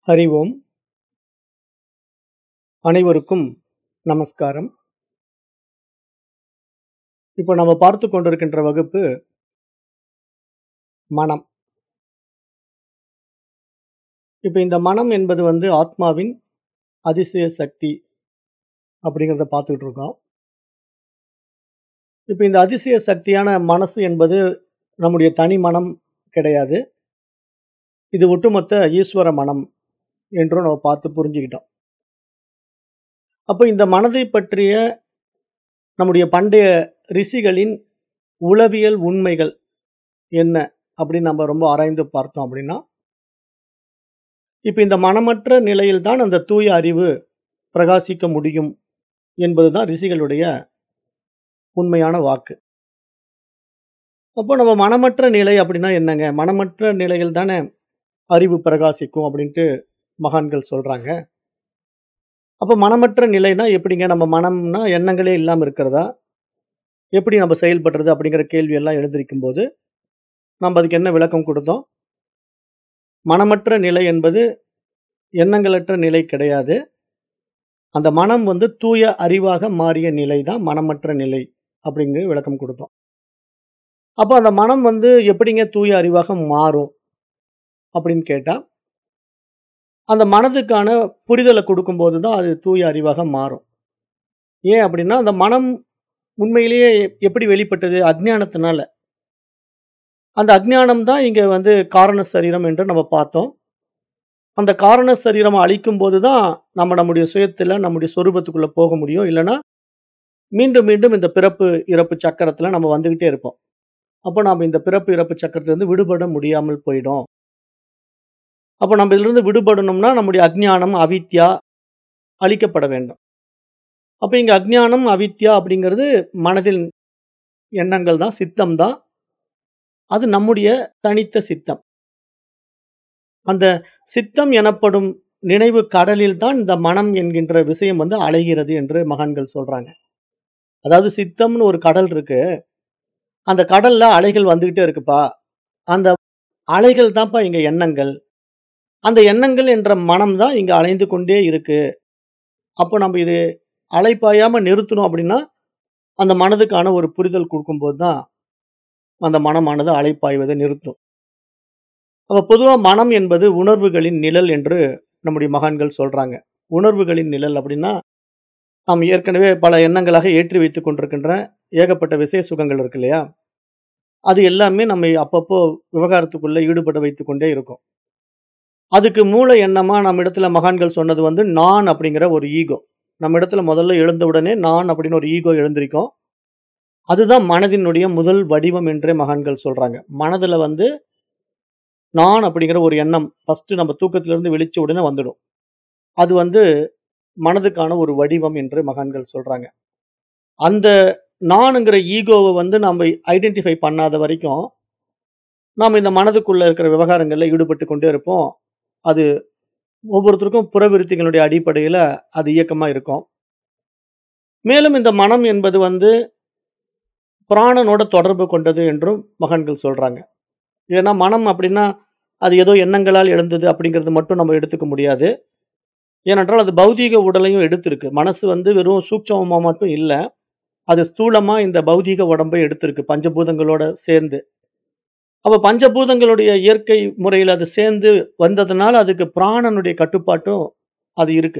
அறிவோம் அனைவருக்கும் நமஸ்காரம் இப்போ நம்ம பார்த்து கொண்டிருக்கின்ற வகுப்பு மனம் இப்போ இந்த மனம் என்பது வந்து ஆத்மாவின் அதிசய சக்தி அப்படிங்கிறத பார்த்துக்கிட்டு இருக்கோம் இப்போ இந்த அதிசய சக்தியான மனசு என்பது நம்முடைய தனி மனம் கிடையாது இது ஒட்டுமொத்த ஈஸ்வர மனம் என்றும் நம்ம பார்த்து புரிஞ்சுக்கிட்டோம் அப்போ இந்த மனதை பற்றிய நம்முடைய பண்டைய ரிஷிகளின் உளவியல் உண்மைகள் என்ன அப்படின்னு நம்ம ரொம்ப ஆராய்ந்து பார்த்தோம் அப்படின்னா இப்போ இந்த மனமற்ற நிலையில் தான் அந்த தூய அறிவு பிரகாசிக்க முடியும் என்பதுதான் ரிஷிகளுடைய உண்மையான வாக்கு அப்போ நம்ம மனமற்ற நிலை அப்படின்னா என்னங்க மனமற்ற நிலையில் தானே அறிவு பிரகாசிக்கும் அப்படின்ட்டு மகான்கள் சொல்றாங்க அப்போ மனமற்ற நிலைனா எப்படிங்க நம்ம மனம்னா எண்ணங்களே இல்லாமல் இருக்கிறதா எப்படி நம்ம செயல்படுறது அப்படிங்கிற கேள்வி எல்லாம் எழுந்திருக்கும் போது நம்ம அதுக்கு என்ன விளக்கம் கொடுத்தோம் மனமற்ற நிலை என்பது எண்ணங்களற்ற நிலை கிடையாது அந்த மனம் வந்து தூய அறிவாக மாறிய நிலை தான் மனமற்ற நிலை அப்படிங்கிற விளக்கம் கொடுத்தோம் அப்போ அந்த மனம் வந்து எப்படிங்க தூய அறிவாக மாறும் அப்படின்னு கேட்டால் அந்த மனதுக்கான புரிதலை கொடுக்கும்போது தான் அது தூய அறிவாக மாறும் ஏன் அப்படின்னா அந்த மனம் உண்மையிலேயே எப்படி வெளிப்பட்டது அஜ்ஞானத்தினால அந்த அஜ்ஞானம் தான் இங்கே வந்து காரண சரீரம் என்று நம்ம பார்த்தோம் அந்த காரண சரீரம் அழிக்கும் போது தான் நம்ம நம்முடைய சுயத்தில் நம்முடைய சொரூபத்துக்குள்ளே போக முடியும் இல்லைன்னா மீண்டும் மீண்டும் இந்த பிறப்பு இறப்பு சக்கரத்தில் நம்ம வந்துக்கிட்டே இருப்போம் அப்போ நம்ம இந்த பிறப்பு இறப்பு சக்கரத்திலிருந்து விடுபட முடியாமல் போயிடும் அப்போ நம்ம இதிலிருந்து விடுபடணும்னா நம்முடைய அஜ்ஞானம் அவித்யா அழிக்கப்பட வேண்டும் அப்போ இங்கே அஜ்ஞானம் அவித்யா அப்படிங்கிறது மனதில் எண்ணங்கள் தான் சித்தம் தான் அது நம்முடைய தனித்த சித்தம் அந்த சித்தம் எனப்படும் நினைவு கடலில் தான் இந்த மனம் என்கின்ற விஷயம் வந்து அலைகிறது என்று மகான்கள் சொல்றாங்க அதாவது சித்தம்னு ஒரு கடல் இருக்கு அந்த கடல்ல அலைகள் வந்துகிட்டே இருக்குப்பா அந்த அலைகள் தான்ப்பா இங்க எண்ணங்கள் அந்த எண்ணங்கள் என்ற மனம் தான் இங்க அலைந்து கொண்டே இருக்கு அப்போ நம்ம இது அலைப்பாயாம நிறுத்தணும் அப்படின்னா அந்த மனதுக்கான ஒரு புரிதல் கொடுக்கும்போது தான் அந்த மனமானது அலைப்பாய்வதை நிறுத்தும் அப்ப பொதுவாக மனம் என்பது உணர்வுகளின் நிழல் என்று நம்முடைய மகான்கள் சொல்றாங்க உணர்வுகளின் நிழல் அப்படின்னா நாம் ஏற்கனவே பல எண்ணங்களாக ஏற்றி வைத்துக் கொண்டிருக்கின்ற ஏகப்பட்ட விசேஷ சுகங்கள் இருக்கு இல்லையா அது எல்லாமே நம்ம அப்பப்போ விவகாரத்துக்குள்ள ஈடுபட வைத்துக் கொண்டே இருக்கும் அதுக்கு மூல எண்ணமா நம்ம இடத்துல மகான்கள் சொன்னது வந்து நான் அப்படிங்கிற ஒரு ஈகோ நம்ம இடத்துல முதல்ல எழுந்த உடனே நான் அப்படின்னு ஒரு ஈகோ எழுந்திருக்கும் அதுதான் மனதினுடைய முதல் வடிவம் என்றே மகான்கள் சொல்றாங்க மனதுல வந்து நான் அப்படிங்கிற ஒரு எண்ணம் ஃபர்ஸ்ட் நம்ம தூக்கத்திலிருந்து விழிச்ச உடனே வந்துடும் அது வந்து மனதுக்கான ஒரு வடிவம் என்று மகான்கள் சொல்றாங்க அந்த நானுங்கிற ஈகோவை வந்து நம்ம ஐடென்டிஃபை பண்ணாத வரைக்கும் நாம் இந்த மனதுக்குள்ள இருக்கிற விவகாரங்களில் ஈடுபட்டு கொண்டே இருப்போம் அது ஒவ்வொருத்தருக்கும் புறவிருத்திகளுடைய அடிப்படையில் அது இயக்கமாக இருக்கும் மேலும் இந்த மனம் என்பது வந்து பிராணனோட தொடர்பு கொண்டது என்றும் மகான்கள் சொல்றாங்க ஏன்னா மனம் அப்படின்னா அது ஏதோ எண்ணங்களால் எழுந்தது அப்படிங்கிறது மட்டும் நம்ம எடுத்துக்க முடியாது ஏனென்றால் அது பௌதீக உடலையும் எடுத்திருக்கு மனசு வந்து வெறும் சூட்சமமாக மட்டும் இல்லை அது ஸ்தூலமாக இந்த பௌதீக உடம்பை எடுத்திருக்கு பஞ்சபூதங்களோட சேர்ந்து அப்போ பஞ்சபூதங்களுடைய இயற்கை முறையில் அது சேர்ந்து வந்ததுனால அதுக்கு பிராணனுடைய கட்டுப்பாட்டும் அது இருக்கு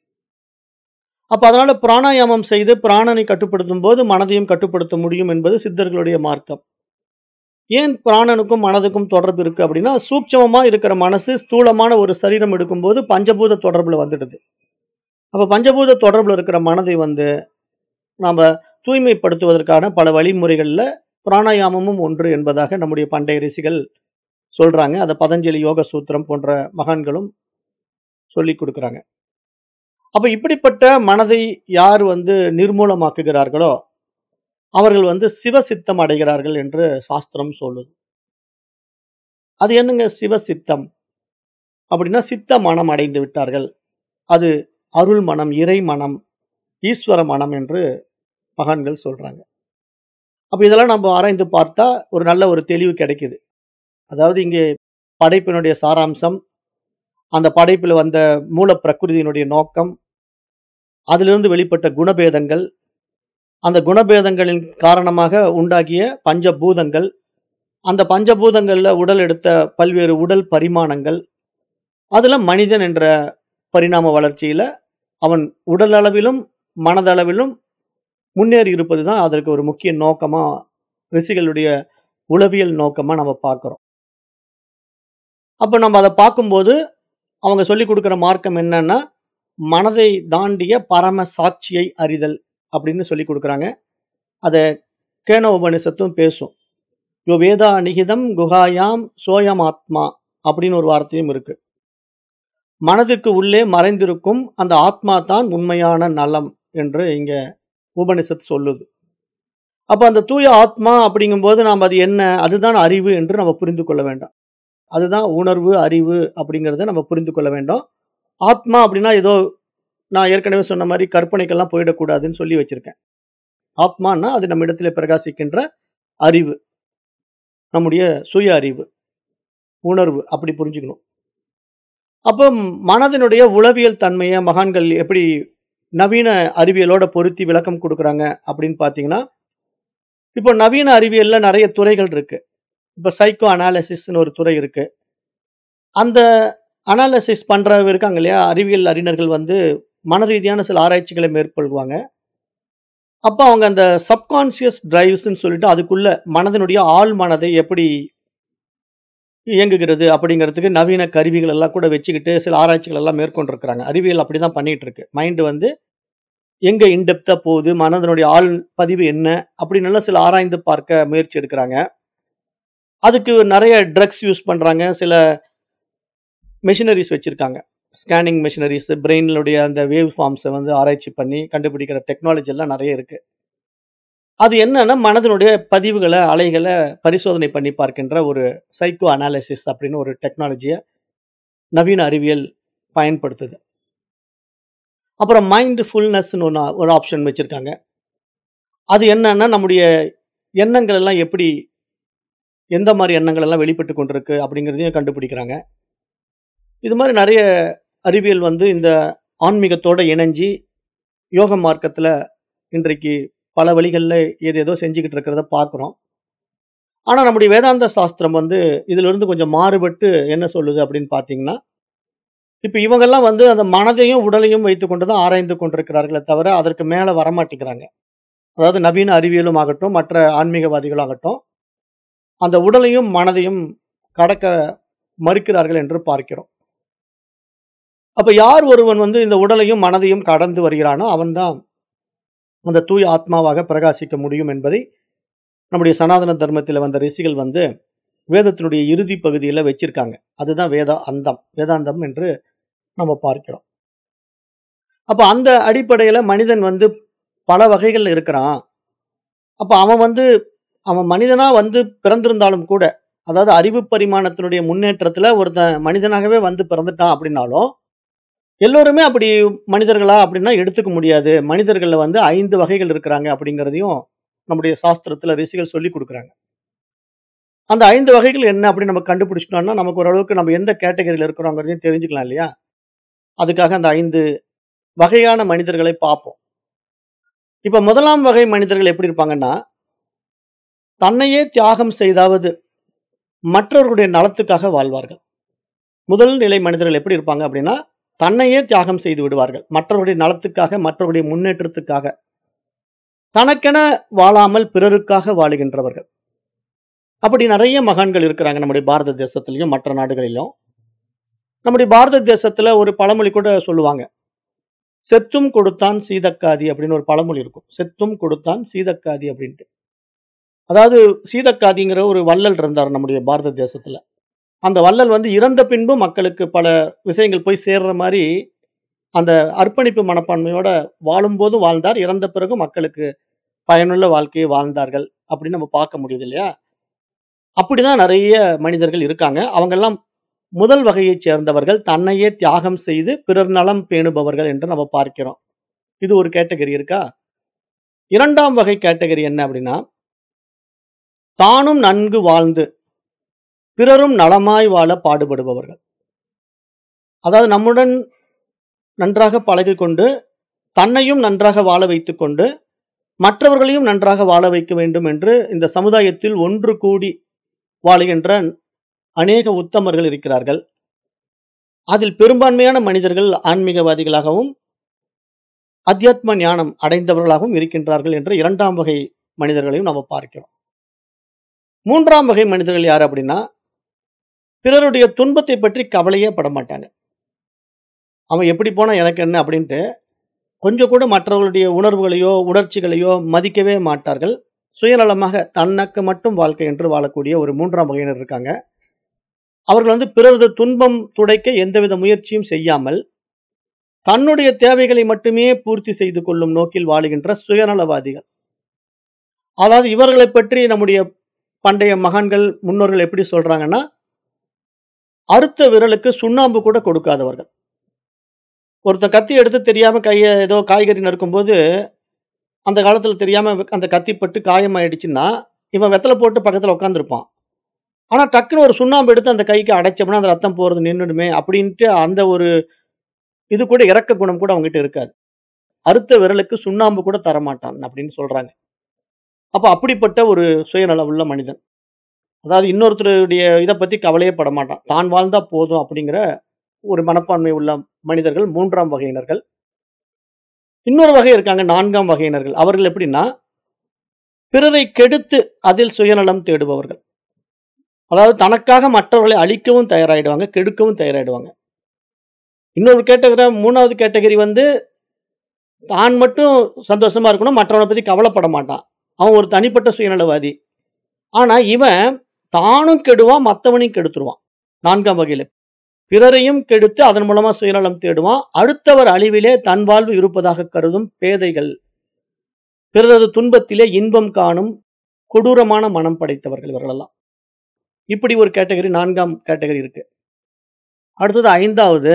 அப்போ அதனால பிராணாயாமம் செய்து பிராணனை கட்டுப்படுத்தும் போது மனதையும் கட்டுப்படுத்த முடியும் என்பது சித்தர்களுடைய மார்க்கம் ஏன் பிராணனுக்கும் மனதுக்கும் தொடர்பு இருக்கு அப்படின்னா சூட்சமமா இருக்கிற மனசு ஸ்தூலமான ஒரு சரீரம் எடுக்கும்போது பஞ்சபூத தொடர்புல வந்துடுது அப்ப பஞ்சபூத தொடர்புல இருக்கிற மனதை வந்து நாம தூய்மைப்படுத்துவதற்கான பல வழிமுறைகள்ல பிராணாயாமமும் ஒன்று என்பதாக நம்முடைய பண்டைய ரிஷிகள் சொல்றாங்க அதை பதஞ்சலி யோக சூத்திரம் போன்ற மகான்களும் சொல்லி கொடுக்குறாங்க அப்ப இப்படிப்பட்ட மனதை யார் வந்து நிர்மூலமாக்குகிறார்களோ அவர்கள் வந்து சிவசித்தம் அடைகிறார்கள் என்று சாஸ்திரம் சொல்லுது அது என்னங்க சிவசித்தம் அப்படின்னா சித்த மனம் அடைந்து விட்டார்கள் அது அருள் மனம் இறை மனம் ஈஸ்வர மனம் என்று மகான்கள் சொல்றாங்க அப்ப இதெல்லாம் நம்ம ஆராய்ந்து பார்த்தா ஒரு நல்ல ஒரு தெளிவு கிடைக்குது அதாவது இங்கே படைப்பினுடைய சாராம்சம் அந்த படைப்பில் வந்த மூல பிரகிருதியினுடைய நோக்கம் அதிலிருந்து வெளிப்பட்ட குணபேதங்கள் அந்த குணபேதங்களின் காரணமாக உண்டாகிய பஞ்சபூதங்கள் அந்த பஞ்சபூதங்கள்ல உடல் எடுத்த பல்வேறு உடல் பரிமாணங்கள் அதுல மனிதன் என்ற பரிணாம வளர்ச்சியில அவன் உடல் அளவிலும் மனதளவிலும் முன்னேறி இருப்பது தான் அதற்கு ஒரு முக்கிய நோக்கமா ரிஷிகளுடைய உளவியல் நோக்கமா நம்ம பார்க்கிறோம் அப்ப நம்ம அதை பார்க்கும்போது அவங்க சொல்லி கொடுக்கிற மார்க்கம் என்னன்னா மனதை தாண்டிய பரம சாட்சியை அறிதல் அப்படின்னு சொல்லி கொடுக்குறாங்க அதை கேன உபனிஷத்தும் பேசும் யோ வேதா நிகிதம் குகாயாம் சோயம் ஆத்மா அப்படின்னு ஒரு வார்த்தையும் இருக்கு மனதிற்கு உள்ளே மறைந்திருக்கும் அந்த ஆத்மா தான் உண்மையான நலம் என்று இங்க உபனிஷத் சொல்லுது அப்ப அந்த தூய ஆத்மா அப்படிங்கும்போது நாம் அது என்ன அதுதான் அறிவு என்று நம்ம புரிந்து கொள்ள வேண்டாம் அதுதான் உணர்வு அறிவு அப்படிங்கிறத நம்ம புரிந்து கொள்ள வேண்டும் ஆத்மா அப்படின்னா ஏதோ நான் ஏற்கனவே சொன்ன மாதிரி கற்பனைக்கெல்லாம் போயிடக்கூடாதுன்னு சொல்லி வச்சிருக்கேன் ஆத்மான்னா அது நம்ம இடத்துல பிரகாசிக்கின்ற அறிவு நம்முடைய சுய அறிவு உணர்வு அப்படி புரிஞ்சுக்கணும் அப்போ மனதினுடைய உளவியல் தன்மையை மகான்கள் எப்படி நவீன அறிவியலோட பொருத்தி விளக்கம் கொடுக்குறாங்க அப்படின்னு பார்த்தீங்கன்னா இப்போ நவீன அறிவியல்ல நிறைய துறைகள் இருக்கு இப்போ சைக்கோ அனாலிசிஸ்னு ஒரு துறை இருக்கு அந்த அனாலிசிஸ் பண்றவங்க இருக்காங்க இல்லையா அறிவியல் அறிஞர்கள் வந்து மன ரீதியான சில ஆராய்ச்சிகளை மேற்கொள்வாங்க அப்போ அவங்க அந்த சப்கான்சியஸ் டிரைவ்ஸ்ன்னு சொல்லிட்டு அதுக்குள்ள மனதினுடைய ஆழ் மனதை எப்படி இயங்குகிறது அப்படிங்கிறதுக்கு நவீன கருவிகள் எல்லாம் கூட வச்சுக்கிட்டு சில ஆராய்ச்சிகள் எல்லாம் மேற்கொண்டிருக்கிறாங்க அறிவியல் அப்படிதான் பண்ணிட்டு இருக்கு மைண்டு வந்து எங்க இன்டெப்தா போகுது மனதனுடைய ஆள் பதிவு என்ன அப்படின்னு எல்லாம் சில ஆராய்ந்து பார்க்க முயற்சி எடுக்கிறாங்க அதுக்கு நிறைய ட்ரக்ஸ் யூஸ் பண்றாங்க சில மெஷினரிஸ் வச்சிருக்காங்க ஸ்கேனிங் மெஷினரிஸ் பிரெயினுடைய அந்த வேவ் ஃபார்ம்ஸை வந்து ஆராய்ச்சி பண்ணி கண்டுபிடிக்கிற டெக்னாலஜி எல்லாம் நிறைய இருக்கு அது என்னன்னா மனதினுடைய பதிவுகளை அலைகளை பரிசோதனை பண்ணி பார்க்கின்ற ஒரு சைக்கோ அனாலிசிஸ் அப்படின்னு ஒரு டெக்னாலஜியை நவீன அறிவியல் பயன்படுத்துது அப்புறம் மைண்ட் ஃபுல்னஸ்னு ஒன்று ஒரு ஆப்ஷன் வச்சுருக்காங்க அது என்னன்னா நம்முடைய எண்ணங்கள் எல்லாம் எப்படி எந்த மாதிரி எண்ணங்கள் எல்லாம் வெளிப்பட்டு கொண்டிருக்கு அப்படிங்கிறதையும் கண்டுபிடிக்கிறாங்க இது மாதிரி நிறைய அறிவியல் வந்து இந்த ஆன்மீகத்தோட இணைஞ்சி யோக மார்க்கத்தில் இன்றைக்கு பல வழிகளில் ஏதேதோ செஞ்சுக்கிட்டு இருக்கிறத பார்க்குறோம் ஆனால் நம்முடைய வேதாந்த சாஸ்திரம் வந்து இதிலிருந்து கொஞ்சம் மாறுபட்டு என்ன சொல்லுது அப்படின்னு பார்த்தீங்கன்னா இப்போ இவங்கெல்லாம் வந்து அந்த மனதையும் உடலையும் வைத்துக்கொண்டு தான் ஆராய்ந்து கொண்டிருக்கிறார்களே தவிர அதற்கு மேலே வரமாட்டேங்கிறாங்க அதாவது நவீன அறிவியலும் ஆகட்டும் மற்ற ஆன்மீகவாதிகளும் ஆகட்டும் அந்த உடலையும் மனதையும் கடக்க மறுக்கிறார்கள் என்று பார்க்கிறோம் அப்ப யார் ஒருவன் வந்து இந்த உடலையும் மனதையும் கடந்து வருகிறானோ அவன்தான் அந்த தூய ஆத்மாவாக பிரகாசிக்க முடியும் என்பதை நம்முடைய சனாதன தர்மத்தில் வந்த ரிஷிகள் வந்து வேதத்தினுடைய இறுதி பகுதியில் வச்சிருக்காங்க அதுதான் வேத அந்தம் வேதாந்தம் என்று நம்ம பார்க்கிறோம் அப்ப அந்த அடிப்படையில மனிதன் வந்து பல வகைகள் இருக்கிறான் அப்ப அவன் வந்து அவன் மனிதனா வந்து பிறந்திருந்தாலும் கூட அதாவது அறிவு பரிமாணத்தினுடைய முன்னேற்றத்துல ஒருத்தன் மனிதனாகவே வந்து பிறந்துட்டான் அப்படின்னாலும் எல்லோருமே அப்படி மனிதர்களா அப்படின்னா எடுத்துக்க முடியாது மனிதர்கள்ல வந்து ஐந்து வகைகள் இருக்கிறாங்க அப்படிங்கிறதையும் நம்முடைய சாஸ்திரத்துல ரிஷிகள் சொல்லி கொடுக்குறாங்க அந்த ஐந்து வகைகள் என்ன அப்படின்னு நம்ம கண்டுபிடிச்சிட்டோம்னா நமக்கு ஓரளவுக்கு நம்ம எந்த கேட்டகரியில் இருக்கிறோங்கிறதையும் தெரிஞ்சுக்கலாம் இல்லையா அதுக்காக அந்த ஐந்து வகையான மனிதர்களை பார்ப்போம் இப்ப முதலாம் வகை மனிதர்கள் எப்படி இருப்பாங்கன்னா தன்னையே தியாகம் செய்தாவது மற்றவர்களுடைய நலத்துக்காக வாழ்வார்கள் முதல் நிலை மனிதர்கள் எப்படி இருப்பாங்க அப்படின்னா தன்னையே தியாகம் செய்து விடுவார்கள் மற்றவருடைய நலத்துக்காக மற்றவருடைய முன்னேற்றத்துக்காக தனக்கென வாழாமல் பிறருக்காக வாழுகின்றவர்கள் அப்படி நிறைய மகான்கள் இருக்கிறாங்க நம்முடைய பாரத தேசத்திலையும் மற்ற நாடுகளிலும் நம்முடைய பாரத தேசத்துல ஒரு பழமொழி கூட சொல்லுவாங்க செத்தும் கொடுத்தான் சீதக்காதி அப்படின்னு ஒரு பழமொழி இருக்கும் செத்தும் கொடுத்தான் சீதக்காதி அப்படின்ட்டு அதாவது சீதக்காதிங்கிற ஒரு வள்ளல் இருந்தார் நம்முடைய பாரத தேசத்துல அந்த வள்ளல் வந்து இறந்த பின்பும் மக்களுக்கு பல விஷயங்கள் போய் சேர்ற மாதிரி அந்த அர்ப்பணிப்பு மனப்பான்மையோட வாழும்போதும் வாழ்ந்தார் இறந்த பிறகு மக்களுக்கு பயனுள்ள வாழ்க்கையை வாழ்ந்தார்கள் அப்படின்னு நம்ம பார்க்க முடியுது இல்லையா அப்படிதான் நிறைய மனிதர்கள் இருக்காங்க அவங்கெல்லாம் முதல் வகையைச் சேர்ந்தவர்கள் தன்னையே தியாகம் செய்து பிறர் நலம் பேணுபவர்கள் என்று நம்ம பார்க்கிறோம் இது ஒரு கேட்டகரி இருக்கா இரண்டாம் வகை கேட்டகரி என்ன அப்படின்னா தானும் நன்கு வாழ்ந்து பிறரும் நலமாய் வாழ பாடுபடுபவர்கள் அதாவது நம்முடன் நன்றாக பழகிக்கொண்டு தன்னையும் நன்றாக வாழ வைத்துக்கொண்டு மற்றவர்களையும் நன்றாக வாழ வைக்க வேண்டும் என்று இந்த சமுதாயத்தில் ஒன்று கூடி வாழுகின்ற அநேக உத்தமர்கள் இருக்கிறார்கள் அதில் பெரும்பான்மையான மனிதர்கள் ஆன்மீகவாதிகளாகவும் அத்தியாத்ம ஞானம் அடைந்தவர்களாகவும் இருக்கின்றார்கள் என்ற இரண்டாம் வகை மனிதர்களையும் நாம பார்க்கிறோம் மூன்றாம் வகை மனிதர்கள் யார் அப்படின்னா பிறருடைய துன்பத்தை பற்றி கவலையே பட மாட்டாங்க அவன் எப்படி போனா எனக்கு என்ன அப்படின்ட்டு கொஞ்சம் கூட மற்றவர்களுடைய உணர்வுகளையோ உணர்ச்சிகளையோ மதிக்கவே மாட்டார்கள் சுயநலமாக தனக்கு மட்டும் வாழ்க்கை என்று வாழக்கூடிய ஒரு மூன்றாம் வகையினர் இருக்காங்க அவர்கள் வந்து பிறரது துன்பம் துடைக்க எந்தவித முயற்சியும் செய்யாமல் தன்னுடைய தேவைகளை மட்டுமே பூர்த்தி செய்து கொள்ளும் நோக்கில் வாழுகின்ற சுயநலவாதிகள் அதாவது இவர்களை பற்றி நம்முடைய பண்டைய மகான்கள் முன்னோர்கள் எப்படி சொல்றாங்கன்னா அறுத்த விரலுக்கு சுண்ணாம்பு கூட கொடுக்காதவர்கள் ஒருத்தன் கத்தி எடுத்து தெரியாம கையை ஏதோ காய்கறி நறுக்கும்போது அந்த காலத்துல தெரியாம அந்த கத்தி பட்டு காயமாயிடுச்சுன்னா இவன் வெத்தலை போட்டு பக்கத்துல உட்காந்துருப்பான் ஆனா டக்குன்னு ஒரு சுண்ணாம்பு எடுத்து அந்த கைக்கு அடைச்சோம்னா அந்த ரத்தம் போறது நின்றுடுமே அப்படின்ட்டு அந்த ஒரு இது கூட இறக்க குணம் கூட அவங்ககிட்ட இருக்காது அறுத்த விரலுக்கு சுண்ணாம்பு கூட தரமாட்டான் அப்படின்னு சொல்றாங்க அப்ப அப்படிப்பட்ட ஒரு சுயநல உள்ள மனிதன் அதாவது இன்னொருத்தருடைய இதை பத்தி கவலையே பட மாட்டான் தான் வாழ்ந்தா போதும் அப்படிங்கிற ஒரு மனப்பான்மை உள்ள மனிதர்கள் மூன்றாம் வகையினர்கள் இன்னொரு வகை இருக்காங்க நான்காம் வகையினர்கள் அவர்கள் எப்படின்னா பிறரை கெடுத்து அதில் சுயநலம் தேடுபவர்கள் அதாவது தனக்காக மற்றவர்களை அழிக்கவும் தயாராயிடுவாங்க கெடுக்கவும் தயாராயிடுவாங்க இன்னொரு கேட்டகரி மூணாவது கேட்டகரி வந்து தான் மட்டும் சந்தோஷமா இருக்கணும் மற்றவனை பத்தி கவலைப்பட மாட்டான் அவன் ஒரு தனிப்பட்ட சுயநலவாதி ஆனா இவன் தானும் கெடுவான் மற்றவனையும் கெடுத்துருவான் நான்காம் வகையில பிறரையும் கெடுத்து அதன் மூலமா சுயநலம் தேடுவான் அடுத்தவர் அழிவிலே தன் வாழ்வு இருப்பதாக கருதும் பேதைகள் பிறரது துன்பத்திலே இன்பம் காணும் கொடூரமான மனம் படைத்தவர்கள் இவர்களெல்லாம் இப்படி ஒரு கேட்டகரி நான்காம் கேட்டகரி இருக்கு அடுத்தது ஐந்தாவது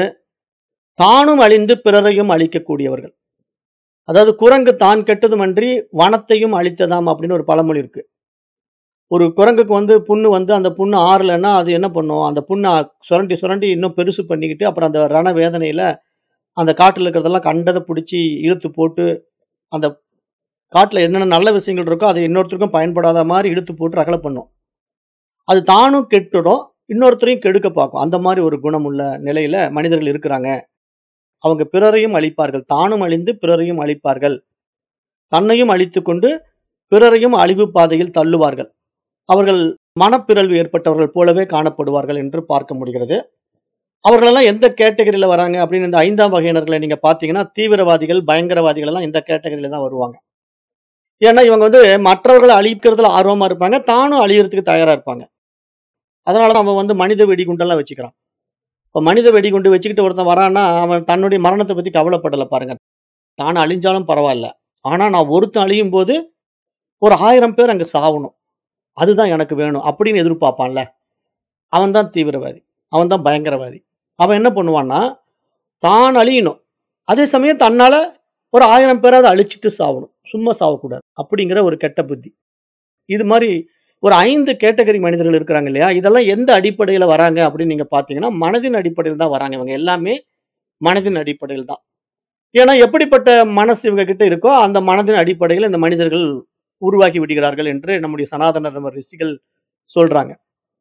தானும் அழிந்து பிறரையும் அழிக்கக்கூடியவர்கள் அதாவது குரங்கு தான் கெட்டதுமன்றி வனத்தையும் அழித்ததாம் அப்படின்னு ஒரு பழமொழி இருக்கு ஒரு குரங்குக்கு வந்து புண்ணு வந்து அந்த புண்ணு ஆறலைன்னா அது என்ன பண்ணும் அந்த புண்ணை சுரண்டி சுரண்டி இன்னும் பெருசு பண்ணிக்கிட்டு அப்புறம் அந்த ரண வேதனையில அந்த காட்டில் இருக்கிறதெல்லாம் கண்டதை பிடிச்சி இழுத்து போட்டு அந்த காட்டில் என்னென்ன நல்ல விஷயங்கள் இருக்கோ அதை இன்னொருத்தருக்கும் பயன்படாத மாதிரி இழுத்து போட்டு ரகலை பண்ணும் அது தானும் கெட்டுடும் இன்னொருத்தரையும் கெடுக்க பார்க்கும் அந்த மாதிரி ஒரு குணம் உள்ள நிலையில மனிதர்கள் இருக்கிறாங்க அவங்க பிறரையும் அழிப்பார்கள் தானும் அழிந்து பிறரையும் அழிப்பார்கள் தன்னையும் அழித்துக் கொண்டு பிறரையும் அழிவு பாதையில் தள்ளுவார்கள் அவர்கள் மனப்பிறழ்வு ஏற்பட்டவர்கள் போலவே காணப்படுவார்கள் என்று பார்க்க முடிகிறது அவர்களெல்லாம் எந்த கேட்டகரியில வராங்க அப்படின்னு இந்த ஐந்தாம் வகையினர்களை நீங்க பாத்தீங்கன்னா தீவிரவாதிகள் பயங்கரவாதிகள் எல்லாம் இந்த கேட்டகரியில தான் வருவாங்க ஏன்னா இவங்க வந்து மற்றவர்களை அழிக்கிறதுல ஆர்வமா இருப்பாங்க தானும் அழியறதுக்கு தயாரா இருப்பாங்க அதனால அவன் வந்து மனித வெடிகுண்டெல்லாம் வச்சுக்கிறான் இப்போ மனித வெடிகுண்டு வச்சுக்கிட்டு ஒருத்தன் வரான்னா அவன் தன்னுடைய மரணத்தை பத்தி கவலைப்படலை பாருங்க தான் அழிஞ்சாலும் பரவாயில்ல ஆனா நான் ஒருத்தன் அழியும் போது ஒரு ஆயிரம் பேர் அங்க சாவணும் அதுதான் எனக்கு வேணும் அப்படின்னு எதிர்பார்ப்பான்ல அவன் தான் தீவிரவாதி அவன் தான் பயங்கரவாதி அவன் என்ன பண்ணுவான்னா தான் அழியணும் அதே சமயம் தன்னால ஒரு ஆயிரம் பேராவது அழிச்சிட்டு சாவணும் சும்மா சாவக்கூடாது அப்படிங்கிற ஒரு கெட்ட புத்தி இது மாதிரி ஒரு ஐந்து கேட்டகரி மனிதர்கள் இருக்கிறாங்க இல்லையா இதெல்லாம் எந்த அடிப்படையில வராங்க அப்படின்னு நீங்க பாத்தீங்கன்னா மனதின் அடிப்படையில் தான் வராங்க இவங்க எல்லாமே மனதின் அடிப்படையில் தான் ஏன்னா எப்படிப்பட்ட மனசு இவங்க கிட்ட இருக்கோ அந்த மனதின் அடிப்படையில் இந்த மனிதர்கள் உருவாக்கி விடுகிறார்கள் என்று நம்முடைய சனாதன தர்ம ரிஷிகள் சொல்றாங்க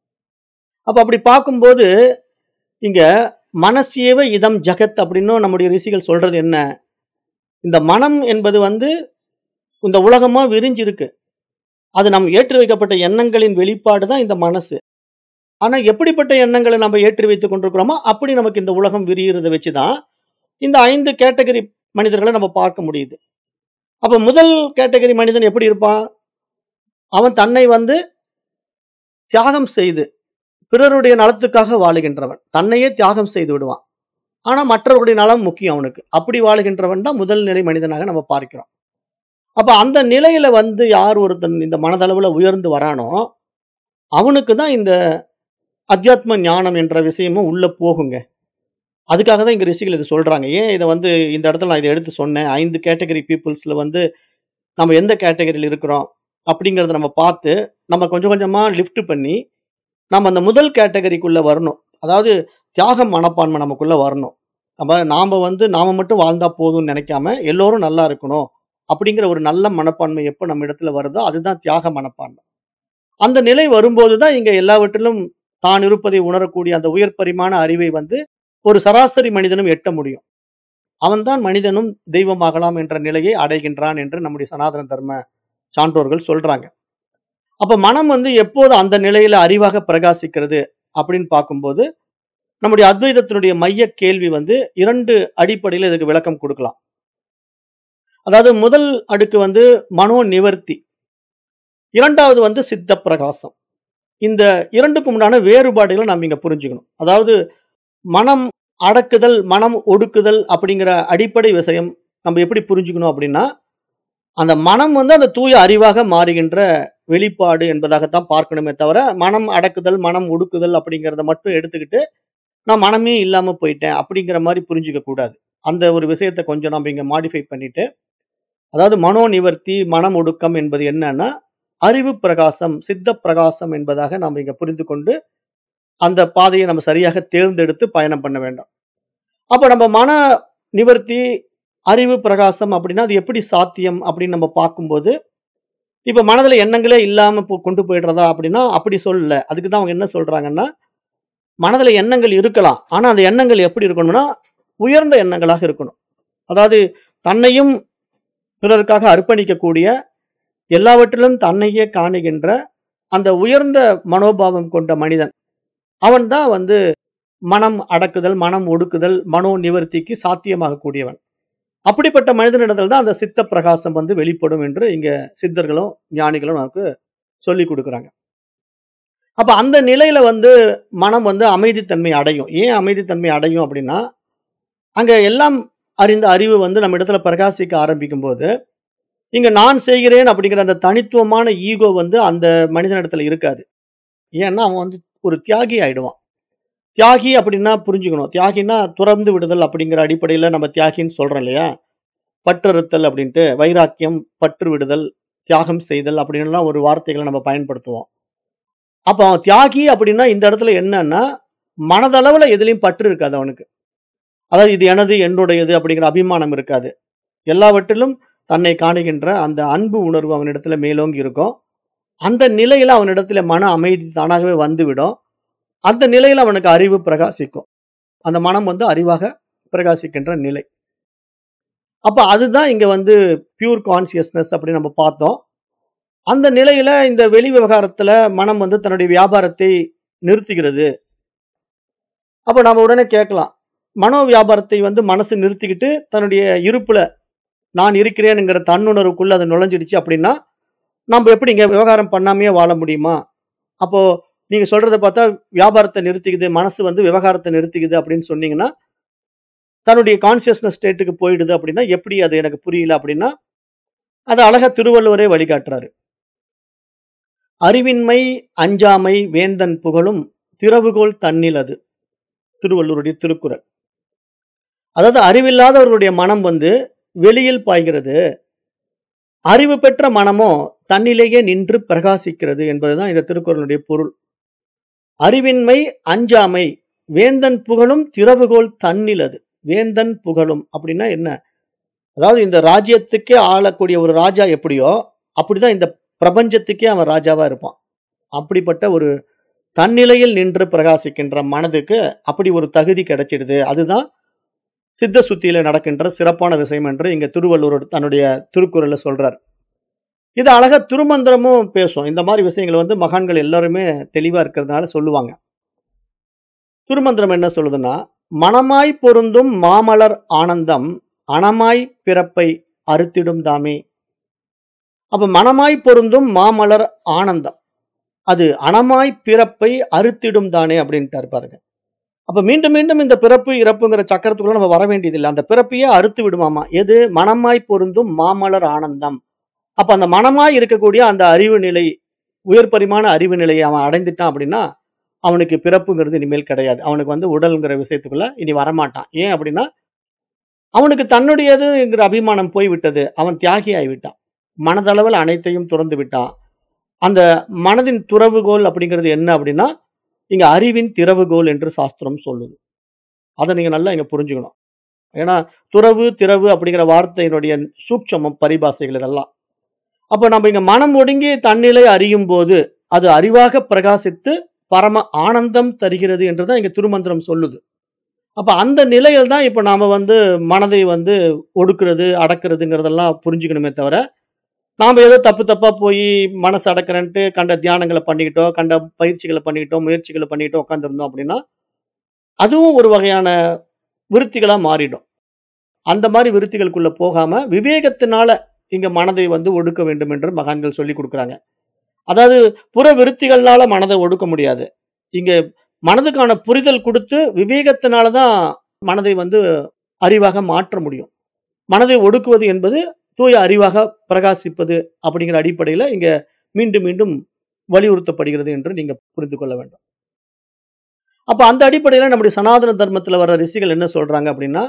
அப்ப அப்படி பார்க்கும்போது இங்க மனசியவ இதம் ஜகத் அப்படின்னும் நம்முடைய ரிஷிகள் சொல்றது என்ன இந்த மனம் என்பது வந்து இந்த உலகமா விரிஞ்சு இருக்கு அது நம் ஏற்றி வைக்கப்பட்ட எண்ணங்களின் வெளிப்பாடு தான் இந்த மனசு ஆனா எப்படிப்பட்ட எண்ணங்களை நம்ம ஏற்றி வைத்துக் கொண்டிருக்கிறோமோ அப்படி நமக்கு இந்த உலகம் விரிகிறத வச்சுதான் இந்த ஐந்து கேட்டகரி மனிதர்களை நம்ம பார்க்க முடியுது அப்ப முதல் கேட்டகரி மனிதன் எப்படி இருப்பான் அவன் தன்னை வந்து தியாகம் செய்து பிறருடைய நலத்துக்காக வாழுகின்றவன் தன்னையே தியாகம் செய்து விடுவான் ஆனா மற்றவர்களுடைய நலம் முக்கியம் அவனுக்கு அப்படி வாழுகின்றவன் தான் முதல் நிலை மனிதனாக நம்ம பார்க்கிறோம் அப்ப அந்த நிலையில வந்து யார் ஒருத்தன் இந்த மனதளவுல உயர்ந்து வரானோ அவனுக்கு தான் இந்த அத்தியாத்ம ஞானம் என்ற விஷயமும் உள்ள போகுங்க அதுக்காக தான் இங்க ரிஷிகள் இது சொல்றாங்க ஏன் இதை வந்து இந்த இடத்துல நான் இதை எடுத்து சொன்னேன் ஐந்து கேட்டகரி பீப்புள்ஸ்ல வந்து நம்ம எந்த கேட்டகரியில் இருக்கிறோம் அப்படிங்கறத நம்ம பார்த்து நம்ம கொஞ்சம் கொஞ்சமா லிஃப்ட் பண்ணி நம்ம அந்த முதல் கேட்டகரிக்குள்ள வரணும் அதாவது தியாக மனப்பான்மை நமக்குள்ள வரணும். நம்ம நாம வந்து நாம மட்டும் வாழ்ந்தா போதும்னு நினைக்காம, எல்லோரும் நல்லா இருக்கணும். அப்படிங்கிற ஒரு நல்ல மனப்பான்மை எப்ப நம்ம இடத்துல வருதோ, அதுதான் தியாக மனப்பான்மை. அந்த நிலை வரும்போது தான் இங்க எல்லாவற்றிலும் தான் இருப்பதை உணரக்கூடிய அந்த உயர் பரிமாண அறிவை வந்து ஒரு சராசரி மனிதனும் எட்ட முடியும். அவன் தான் மனிதனும் தெய்வமாகலாம் என்ற நிலையை அடைகின்றான் என்று நம்முடைய சனாதன தர்ம சான்றோர்கள் சொல்றாங்க. அப்ப மனம் வந்து எப்போது அந்த நிலையில அறிவாக பிரகாசிக்கிறது அப்படின்னு பார்க்கும்போது, நம்முடைய அத்வைதத்தினுடைய மைய கேள்வி வந்து 2 அடிப்படையில இதுக்கு விளக்கம் குடுக்கலாம். அதாவது முதல் அடுக்கு வந்து மனோ நிவர்த்தி. 2வது வந்து சித்த பிரகாசம். இந்த 2க்கும் உண்டான வேறுபாடுகள நாம் இங்க புரிஞ்சுக்கணும். அதாவது மனம் அடக்குதல், மனம் ஒடுக்குதல் அப்படிங்கிற அடிப்படை விஷயம் நம்ம எப்படி புரிஞ்சுக்கணும் அப்படின்னா, அந்த மனம் வந்து அந்த தூய அறிவாக மாறுகின்ற வெளிப்பாடு என்பதாகத்தான் பார்க்கணுமே தவிர, மனம் அடக்குதல், மனம் ஒடுக்குதல் அப்படிங்கிறத மட்டும் எடுத்துக்கிட்டு, நான் மனமே இல்லாம போயிட்டேன் அப்படிங்கிற மாரி புரிஞ்சுக்க கூடாது. அந்த ஒரு விஷயத்த கொஞ்சம் நம்ம இங்க மாடிஃபை பண்ணிட்டு, அதாவது மனோ நிவர்த்தி, மனம் ஒடுக்கம் என்பது என்னன்னா, அறிவு பிரகாசம், சித்த பிரகாசம் என்பதாக நாம் இங்க புரிந்து கொண்டு, அந்த பாதையை நம்ம சரியாக தேர்ந்தெடுத்து பயணம் பண்ண வேண்டும். அப்ப நம்ம மன நிவர்த்தி, அறிவு பிரகாசம் அப்படின்னா, அது எப்படி சாத்தியம் அப்படின்னு நம்ம பார்க்கும்போது, இப்ப மனதுல எண்ணங்களே இல்லாம போ கொண்டு போயிடுறதா அப்படின்னா, அப்படி சொல்லல. அதுக்கு தான் அவங்க என்ன சொல்றாங்கன்னா, மனதுல எண்ணங்கள் இருக்கலாம். ஆனா அந்த எண்ணங்கள் எப்படி இருக்கணும்னா, உயர்ந்த எண்ணங்களாக இருக்கணும். அதாவது தன்னையும் பிறருக்காக அர்ப்பணிக்கக்கூடிய, எல்லாவற்றிலும் தன்னையே காணுகின்ற, அந்த உயர்ந்த மனோபாவம் கொண்ட மனிதன். அவன் தான் வந்து மனம் அடக்குதல், மனம் ஒடுக்குதல், மனோ நிவர்த்திக்கு சாத்தியமாகக் கூடியவன். அப்படிப்பட்ட மனிதனிடத்தில் தான் அந்த சித்த பிரகாசம் வந்து வெளிப்படும் என்று இங்க சித்தர்களும், ஞானிகளும் நமக்கு சொல்லிக் குடுக்குறாங்க. அப்ப அந்த நிலையில வந்து மனம் வந்து அமைதித்தன்மை அடையும். ஏன் அமைதித்தன்மை அடையும் அப்படின்னா, அங்க எல்லாம் அறிந்த அறிவு வந்து நம்ம இடத்துல பிரகாசிக்க ஆரம்பிக்கும்போது, இங்க நான் செய்கிறேன் அப்படிங்கிற அந்த தனித்துவமான ஈகோ வந்து அந்த மனிதனிடத்துல இருக்காது. ஏன்னா, அவன் வந்து ஒரு தியாகி ஆயிடுவான். தியாகி அப்படின்னா புரிஞ்சுக்கணும். தியாகின்னா துறந்து விடுதல் அப்படிங்கிற அடிப்படையில நம்ம தியாகின்னு சொல்றோம் இல்லையா? பற்றறுத்தல் அப்படின்ட்டு, வைராக்கியம், பற்று விடுதல், தியாகம் செய்தல் அப்படின்னுலாம் ஒரு வார்த்தைகள நம்ம பயன்படுத்துவோம். அப்ப அவன் தியாகி அப்படின்னா இந்த இடத்துல என்னன்னா, மனதளவுல எதிலயும் பற்று இருக்காது அவனுக்கு. அதாவது இது எனது, என்னுடையது அப்படிங்கிற அபிமானம் இருக்காது. எல்லாவற்றிலும் தன்னை காணுகின்ற அந்த அன்பு உணர்வு அவனிடத்துல மேலோங்கி இருக்கும். அந்த நிலையில அவனிடத்துல மன அமைதி தானாகவே வந்துவிடும். அந்த நிலையில அவனுக்கு அறிவு பிரகாசிக்கும். அந்த மனம் வந்து அறிவாக பிரகாசிக்கின்ற நிலை. அப்ப அதுதான் இங்க வந்து பியூர் கான்ஷியஸ்னஸ் அப்படின்னு நம்ம பார்த்தோம். அந்த நிலையில இந்த வெளி விவகாரத்துல மனம் வந்து தன்னுடைய வியாபாரத்தை நிறுத்துகிறது. அப்ப நாம உடனே கேட்கலாம். மனோ வியாபாரத்தை வந்து மனசு நிறுத்திக்கிட்டு, தன்னுடைய இருப்புல நான் இருக்கிறேன்ங்கிற தன்னுணர்வுக்குள்ள அது நுழைஞ்சிடுச்சு அப்படின்னா, நம்ப எப்படிங்க விவகாரம் பண்ணாமயே வாழ முடியுமா? அப்போ நீங்க சொல்றத பார்த்தா வியாபாரத்த நிறுத்திக்குது, மனசு வந்து விவகாரத்த நிறுத்திக்குது அப்படின்னு சொன்னீங்கன்னா, தன்னுடைய கான்ஷியஸ்னஸ் ஸ்டேட்டுக்கு போயிடுது அப்படின்னா, எப்படி அது எனக்கு புரியல அப்படின்னா, அத அழகா திருவள்ளுவரே வழிகாட்டுறாரு. "அறிவின்மை அஞ்சாமை வேந்தன் புகழும் திறவுகோல் தன்னிலது." திருவள்ளுவருடைய திருக்குறள். அதாவது அறிவில்லாதவர்களுடைய மனம் வந்து வெளியில் பாய்கிறது. அறிவு பெற்ற மனமோ தன்னிலேயே நின்று பிரகாசிக்கிறது என்பதுதான் இந்த திருக்குறளுடைய பொருள். "அறிவின்மை அஞ்சாமை வேந்தன் புகழும் திறவுகோல் தன்னிலது." வேந்தன் புகழும் அப்படின்னா என்ன? அதாவது இந்த ராஜ்யத்துக்கே ஆளக்கூடிய ஒரு ராஜா எப்படியோ, அப்படிதான் இந்த பிரபஞ்சத்துக்கே அவன் ராஜாவா இருப்பான். அப்படிப்பட்ட ஒரு தன்னிலையில் நின்று பிரகாசிக்கின்ற மனதுக்கு அப்படி ஒரு தகுதி கிடைச்சிடுது. அதுதான் சித்த சுத்தியில நடக்கின்ற சிறப்பான விஷயம் என்று இங்க திருவள்ளுவர் தன்னுடைய திருக்குறள்ல சொல்றார். இத அழகா திருமந்திரமும் பேசும். இந்த மாரி விஷயங்கள வந்து மகான்கள் எல்லாருமே தெளிவா இருக்கிறதுனால சொல்லுவாங்க. திருமந்திரம் என்ன சொல்லுதுன்னா, "மனமாய் பொருந்தும் மாமலர் ஆனந்தம் அனமாய் பிறப்பை அறுத்திடும் தாமே." அப்ப மனமாய் பொருந்தும் மாமலர் ஆனந்தம். அது அனமாய் பிறப்பை அறுத்திடும் தானே அப்படின்ட்டாரு பாருங்க. அப்ப மீண்டும் மீண்டும் இந்த பிறப்பு, இறப்புங்கிற சக்கரத்துக்குள்ள நம்ம வர வேண்டியதில்ல. அந்த பிறப்பையே அறுத்து விடுமாமா. எது? மனமாய் பொருந்தும் மாமலர் ஆனந்தம். அப்ப அந்த மனமாய் இருக்கக்கூடிய அந்த அறிவு நிலை, உயர் பரிமாண அறிவு நிலையை அவன் அடைந்துட்டான் அப்படின்னா, அவனுக்கு பிறப்புங்கிறது இனிமேல் கிடையாது. அவனுக்கு வந்து உடல்ங்கிற விஷயத்துக்குள்ள இனி வரமாட்டான். ஏன் அப்படின்னா, அவனுக்கு தன்னுடையதுங்கிற அபிமானம் போய்விட்டது. அவன் தியாகி ஆகிவிட்டான். மனதளவுல அனைத்தையும் துறந்து விட்டான். அந்த மனதின் துறவுகோல் அப்படிங்கிறது என்ன அப்படின்னா, இங்க அறிவின் திறவுகோல் என்று சாஸ்திரம் சொல்லுது. அத நீங்க நல்லா இங்க புரிஞ்சுக்கணும். ஏன்னா, துறவு, திறவு அப்படிங்கிற வார்த்தையினுடைய சூட்சமம், பரிபாஷைகள் இதெல்லாம். அப்ப நம்ம இங்க மனம் ஒடுங்கி தன்னிலை அறியும்போது, அது அறிவாக பிரகாசித்து பரம ஆனந்தம் தருகிறது என்று தான் இங்க திருமந்திரம் சொல்லுது. அப்ப அந்த நிலையில் தான் இப்ப நாம வந்து மனதை வந்து ஒடுக்குறது, அடக்குறதுங்கிறதெல்லாம் புரிஞ்சுக்கணுமே தவிர, நாம ஏதோ தப்பு தப்பா போயி மனச அடக்குறேன்ட்டு கண்ட தியானங்கள பண்ணிக்கிட்டோம், கண்ட பயிற்சிகள பண்ணிக்கிட்டோம், முயற்சிகள பண்ணிக்கிட்டோம் உட்கார்ந்திருந்தோம் அப்படின்னா, அதுவும் ஒரு வகையான விருத்திகளா மாறிடும். அந்த மாரி விருத்திகளுக்குள்ள போகாம, விவேகத்தினால இங்க மனதை வந்து ஒடுக்க வேண்டும் என்று மகான்கள் சொல்லிக் குடுக்குறாங்க. அதாவது புற விருத்திகள்னால மனத ஒடுக்க முடியாது. இங்க மனதுக்கான புரிதல் குடுத்து, விவேகத்தினால தான் மனதை வந்து அறிவாக மாற்ற முடியும். மனதை ஒடுக்குவது என்பது தூய அறிவாக பிரகாசிப்பது அப்படிங்கிற அடிப்படையில இங்க மீண்டும் மீண்டும் வலியுறுத்தப்படுகிறது என்று நீங்க புரிந்து கொள்ள வேண்டும். அப்ப அந்த அடிப்படையில நம்முடைய சனாதன தர்மத்துல வர ரிஷிகள் என்ன சொல்றாங்க அப்படின்னா,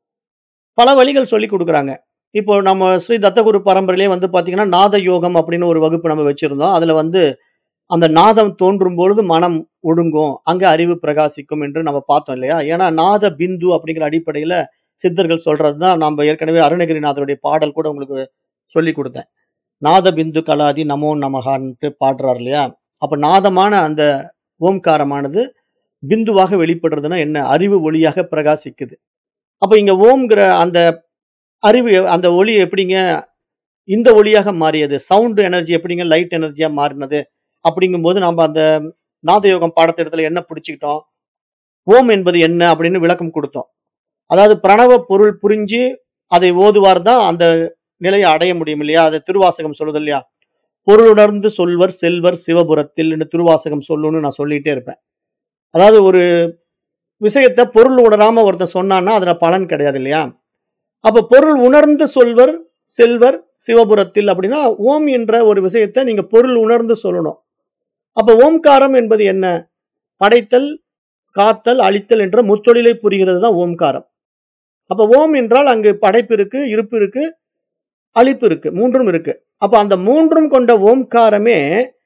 பல வழிகள் சொல்லிக் குடுக்குறாங்க. இப்போ நம்ம ஸ்ரீ தத்தகுரு பரம்பரையிலே வந்து பார்த்தீங்கன்னா, நாத யோகம் அப்படின்னு ஒரு வகுப்பு நம்ம வச்சிருந்தோம். அதுல வந்து அந்த நாதம் தோன்றும் பொழுது மனம் ஒடுங்கும். அங்க அறிவு பிரகாசிக்கும் என்று நம்ம பார்த்தோம் இல்லையா? ஏன்னா நாத பிந்து அப்படிங்கிற அடிப்படையில சித்தர்கள் சொல்றது தான் நம்ம ஏற்கனவே அருணகிரிநாதருடைய பாடல் கூட உங்களுக்கு சொல்லிக் குடுத்தேன். நாத பிந்து கலாதி நமோ நமகான்ட்டு பாடுறார் இல்லையா? அப்ப நாதமான அந்த ஓம்காரமானது பிந்துவாக வெளிப்படுறதுன்னா என்ன? அறிவு ஒளியாக பிரகாசிக்குது. அப்ப இங்க ஓம்ங்கிற அந்த அறிவு அந்த ஒளி எப்படிங்க இந்த ஒளியாக மாறியது? சவுண்ட் எனர்ஜி எப்படிங்க லைட் எனர்ஜியா மாறுனது? அப்படிங்கும்போது நாம அந்த நாதயோகம் பாடத்திட்டத்துல என்ன புடிச்சுக்கிட்டோம்? ஓம் என்பது என்ன அப்படின்னு விளக்கம் குடுத்தோம். அதாவது பிரணவ பொருள் புரிஞ்சு அதை ஓதுவார் தான் அந்த நிலைய அடைய முடியும் இல்லையா? அத திருவாசகம் சொல்லுது இல்லையா? பொருளுணர்ந்து சொல்வர் செல்வர் சிவபுரத்தில்ன்னு திருவாசகம் சொல்லும்னு நான் சொல்லிட்டே இருப்பேன். அதாவது ஒரு விஷயத்த பொருள் உணராம ஒருத்தன் சொன்னான்னா, அதுல பலன் கிடையாது இல்லையா? அப்ப பொருள் உணர்ந்து சொல்வர் செல்வர் சிவபுரத்தில் அப்படின்னா, ஓம் என்ற ஒரு விஷயத்த நீங்க பொருள் உணர்ந்து சொல்லணும். அப்ப ஓம்காரம் என்பது என்ன? படைத்தல், காத்தல், அழித்தல் என்ற முத்தொழிலை புரிகிறது தான் ஓம்காரம். அப்ப ஓம் என்றால் அங்கு படைப்பு இருக்கு, இருப்பு இருக்கு, அழிப்பு இருக்கு. 3ம் இருக்கு. அப்ப அந்த 3ம் கொண்ட ஓம்காரமே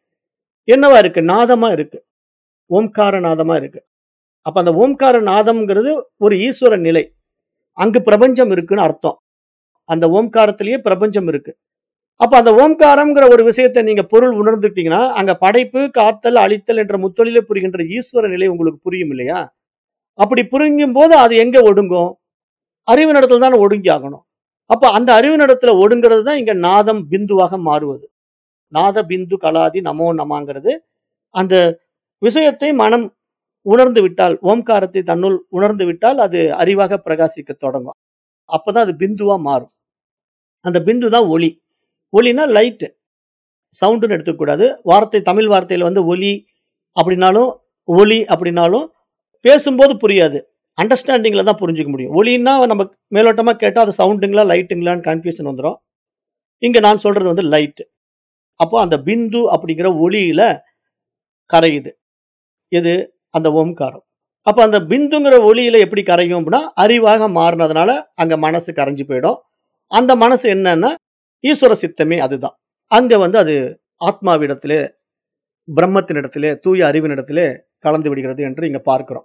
என்னவா இருக்கு? நாதமா இருக்கு. ஓம்கார நாதமா இருக்கு. அப்ப அந்த ஓம்கார நாதம்ங்கிறது ஒரு ஈஸ்வர நிலை. அங்கு பிரபஞ்சம் இருக்குன்னு அர்த்தம். அந்த ஓம்காரத்திலேயே பிரபஞ்சம் இருக்கு. அப்ப அந்த ஓம்காரம்ங்கிற ஒரு விஷயத்த நீங்க பொருள் உணர்ந்துட்டீங்கன்னா, அங்க படைப்பு, காத்தல், அழித்தல் என்ற முத்தொழிலை புரிகின்ற ஈஸ்வர நிலை உங்களுக்கு புரியும் இல்லையா? அப்படி புரியும்போது அது எங்க ஒடுங்கும்? அறிவினிடத்துல தான ஒடுங்கி ஆகணும். அப்ப அந்த அறிவினிடத்துல ஒடுங்கிறது தான் இங்க நாதம் பிந்துவாக மாறுவது. நாத பிந்து கலாதி நமோ நமாங்கிறது, அந்த விஷயத்தை மனம் உணர்ந்து விட்டால், ஓம்காரத்தை தன்னுள் உணர்ந்து விட்டால், அது அறிவாக பிரகாசிக்கத் தொடங்கும். அப்பதான் அது பிந்துவா மாறும். அந்த பிந்து தான் ஒளி. ஒளின்னா லைட். சவுண்டுன்னு எடுத்துக்கக்கூடாது. வார்த்தை தமிழ் வார்த்தையில வந்து ஒலி அப்படின்னாலும், ஒளி அப்படின்னாலும் பேசும்போது புரியாது. அண்டர்ஸ்டாண்டிங்ல தான் புரிஞ்சுக்க முடியும். ஒலின்னா நம்ம மேலோட்டமா கேட்டா அது சவுண்டுங்களா, லைட்டுங்களான்னு கன்ஃப்யூஷன் வந்துரும். இங்க நான் சொல்றது வந்து லைட். அப்போ அந்த பிந்து அப்படிங்கிற ஒளியில கரையுது. எது? அந்த ஓம்காரம். அப்ப அந்த பிந்துங்கிற ஒளியில எப்படி கரையும் அப்படின்னா, அறிவாக மாறுனதுனால அங்க மனசு கரைஞ்சு போயிடும். அந்த மனசு என்னன்னா, ஈஸ்வர சித்தமே அதுதான். அங்க வந்து அது ஆத்மாவிடத்திலே, பிரம்மத்தினிடத்திலே, தூய அறிவினிடத்திலே கலந்து விடுகிறது என்று இங்க பார்க்கிறோம்.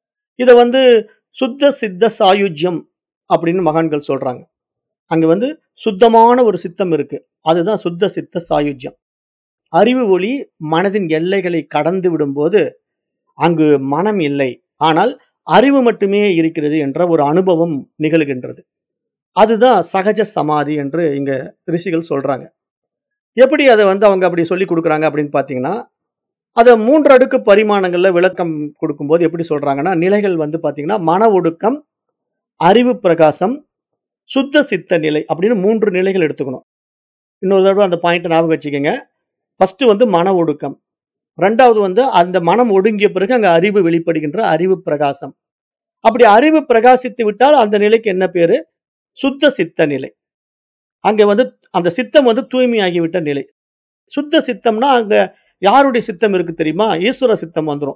இத வந்து சுத்த சித்த சாயுஜ்யம் அப்படின்னு மகான்கள் சொல்றாங்க. அங்க வந்து சுத்தமான ஒரு சித்தம் இருக்கு. அதுதான் சுத்த சித்த சாயுஜ்யம். அறிவு ஒளி மனதின் எல்லைகளை கடந்து விடும்போது, அங்கு மனம் இல்லை. ஆனால் அறிவு மட்டுமே இருக்கிறது என்ற ஒரு அனுபவம் நிகழுகின்றது. அதுதான் சகஜ சமாதி என்று இங்க ரிஷிகள் சொல்றாங்க. எப்படி அத வந்து அவங்க அப்படி சொல்லிக் குடுக்குறாங்க அப்படின்னு பார்த்தீங்கன்னா, அத 3 அடுக்கு பரிமாணங்கள்ல விளக்கம் குடுக்கும்போது எப்படி சொல்றாங்கன்னா, நிலைகள் வந்து பார்த்தீங்கன்னா, மன ஒடுக்கம், அறிவு பிரகாசம், சுத்த சித்த நிலை அப்படின்னு 3 நிலைகள் எடுத்துக்கணும். இன்னொரு தடவ அந்த பாயிண்ட்ட ஞாபகம் வச்சுக்கங்க. ஃபர்ஸ்ட் வந்து மன ஒடுக்கம். 2வது வந்து அந்த மனம் ஒடுங்கிய பிறகு அங்க அறிவு வெளிப்படுகின்ற அறிவு பிரகாசம். அப்படி அறிவு பிரகாசித்து விட்டால் அந்த நிலைக்கு என்ன பேரு? சுத்த சித்த நிலை. அங்க வந்து அந்த சித்தம் வந்து தூய்மையாகிவிட்ட நிலை. சுத்த சித்தம்னா அங்க யாருடைய சித்தம் இருக்கு தெரியுமா? ஈஸ்வர சித்தம் வந்துரும்.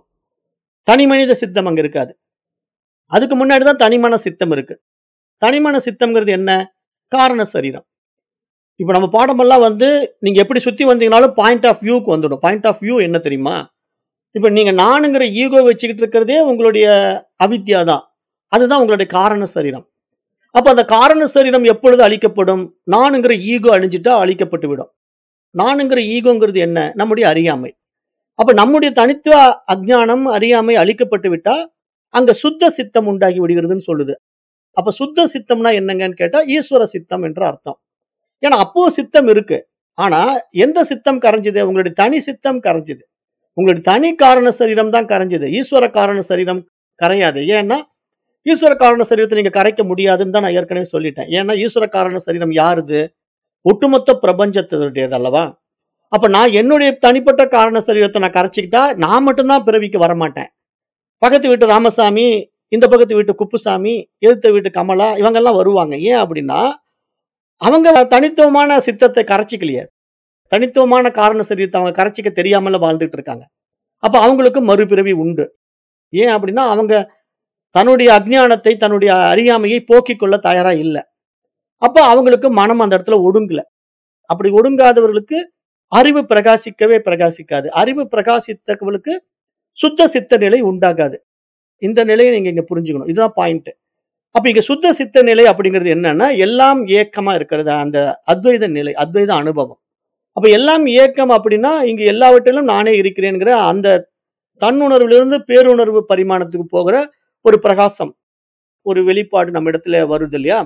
தனி மனித சித்தம் அங்க இருக்காது. அதுக்கு முன்னாடி தான் தனிமன சித்தம் இருக்கு. தனிமன சித்தம்ங்கிறது என்ன? காரண சரீரம். இப்ப நம்ம பாடமெல்லாம் வந்து நீங்க எப்படி சுத்தி வந்தீங்கனாலும் பாயிண்ட் ஆஃப் வியூக்கு வந்துடும். பாயிண்ட் ஆஃப் வியூ என்ன தெரியுமா? இப்ப நீங்க நானுங்கிற ஈகோ வச்சுக்கிட்டு இருக்கிறதே உங்களுடைய அவித்யா தான். அதுதான் உங்களுடைய காரண சரீரம். அப்ப அந்த காரண சரீரம் எப்பொழுது அழிக்கப்படும்? நானுங்கிற ஈகோ அழிஞ்சிட்டா அழிக்கப்பட்டு விடும். நானுங்கிற ஈகோங்கிறது என்ன? நம்முடைய அறியாமை. அப்ப நம்முடைய தனித்துவ அஞ்ஞானம், அறியாமை அழிக்கப்பட்டு விட்டா, அங்க சுத்த சித்தம் உண்டாகி விடுகிறதுன்னு சொல்லுது. அப்ப சுத்த சித்தம்னா என்னங்கன்னு கேட்டா, ஈஸ்வர சித்தம் என்று அர்த்தம். ஏன்னா அப்பவும் சித்தம் இருக்கு. ஆனா எந்த சித்தம் கரைஞ்சது? உங்களுடைய தனி சித்தம் கரைஞ்சது. உங்களுடைய தனி காரண சரீரம் தான் கரைஞ்சது. ஈஸ்வர காரண சரீரம் கரையாது. ஏன்னா, ஈஸ்வர காரண சரீரத்த நீங்க கரைக்க முடியாதுன்னு தான் நான் ஏற்கனவே சொல்லிட்டேன். ஏன்னா ஈஸ்வர காரண சரீரம் யாருது? ஒட்டுமொத்த பிரபஞ்சத்தினுடையது அல்லவா? அப்ப நான் என்னுடைய தனிப்பட்ட காரண சரீரத்த நான் கரைச்சுக்கிட்டா, நான் மட்டும் தான் பிறவிக்கு வரமாட்டேன். பக்கத்து வீட்டு ராமசாமி, இந்த பக்கத்து வீட்டு குப்புசாமி, எதிர்த்த வீட்டு கமலா இவங்கெல்லாம் வருவாங்க. ஏன் அப்படின்னா, அவங்க தனித்துவமான சித்தத்தை கரைச்சுக்கலையே. தனித்துவமான காரண சரீரத்த அவங்க கரைச்சுக்க தெரியாமல வாழ்ந்துட்டு இருக்காங்க. அப்ப அவங்களுக்கு மறுபிறவி உண்டு. ஏன் அப்படின்னா, அவங்க தன்னுடைய அஞ்ஞானத்தை, தன்னுடைய அறியாமையை போக்கிக் கொள்ள தயாரா இல்ல. அப்ப அவங்களுக்கு மனம் அந்த இடத்துல ஒடுங்கல. அப்படி ஒடுங்காதவர்களுக்கு அறிவு பிரகாசிக்கவே பிரகாசிக்காது. அறிவு பிரகாசித்தவர்களுக்கு சுத்த சித்த நிலை உண்டாகாது. இந்த நிலைய நீங்க இங்க புரிஞ்சுக்கணும். இதுதான் பாயிண்ட். அப்ப இங்க சுத்த சித்த நிலை அப்படிங்கிறது என்னன்னா, எல்லாம் ஏக்கமா இருக்கிறது. அந்த அத்வைத நிலை, அத்வைத அனுபவம். அப்ப எல்லாம் ஏக்கம் அப்படின்னா, இங்க எல்லாவற்றிலும் நானே இருக்கிறேன்ங்கிற அந்த தன்னுணர்விலிருந்து பேருணர்வு பரிமாணத்துக்கு போகிற ஒரு பிரகாசம். ஒரு வெளிப்பாடு நம்ம இடத்துல வருது இல்லையா?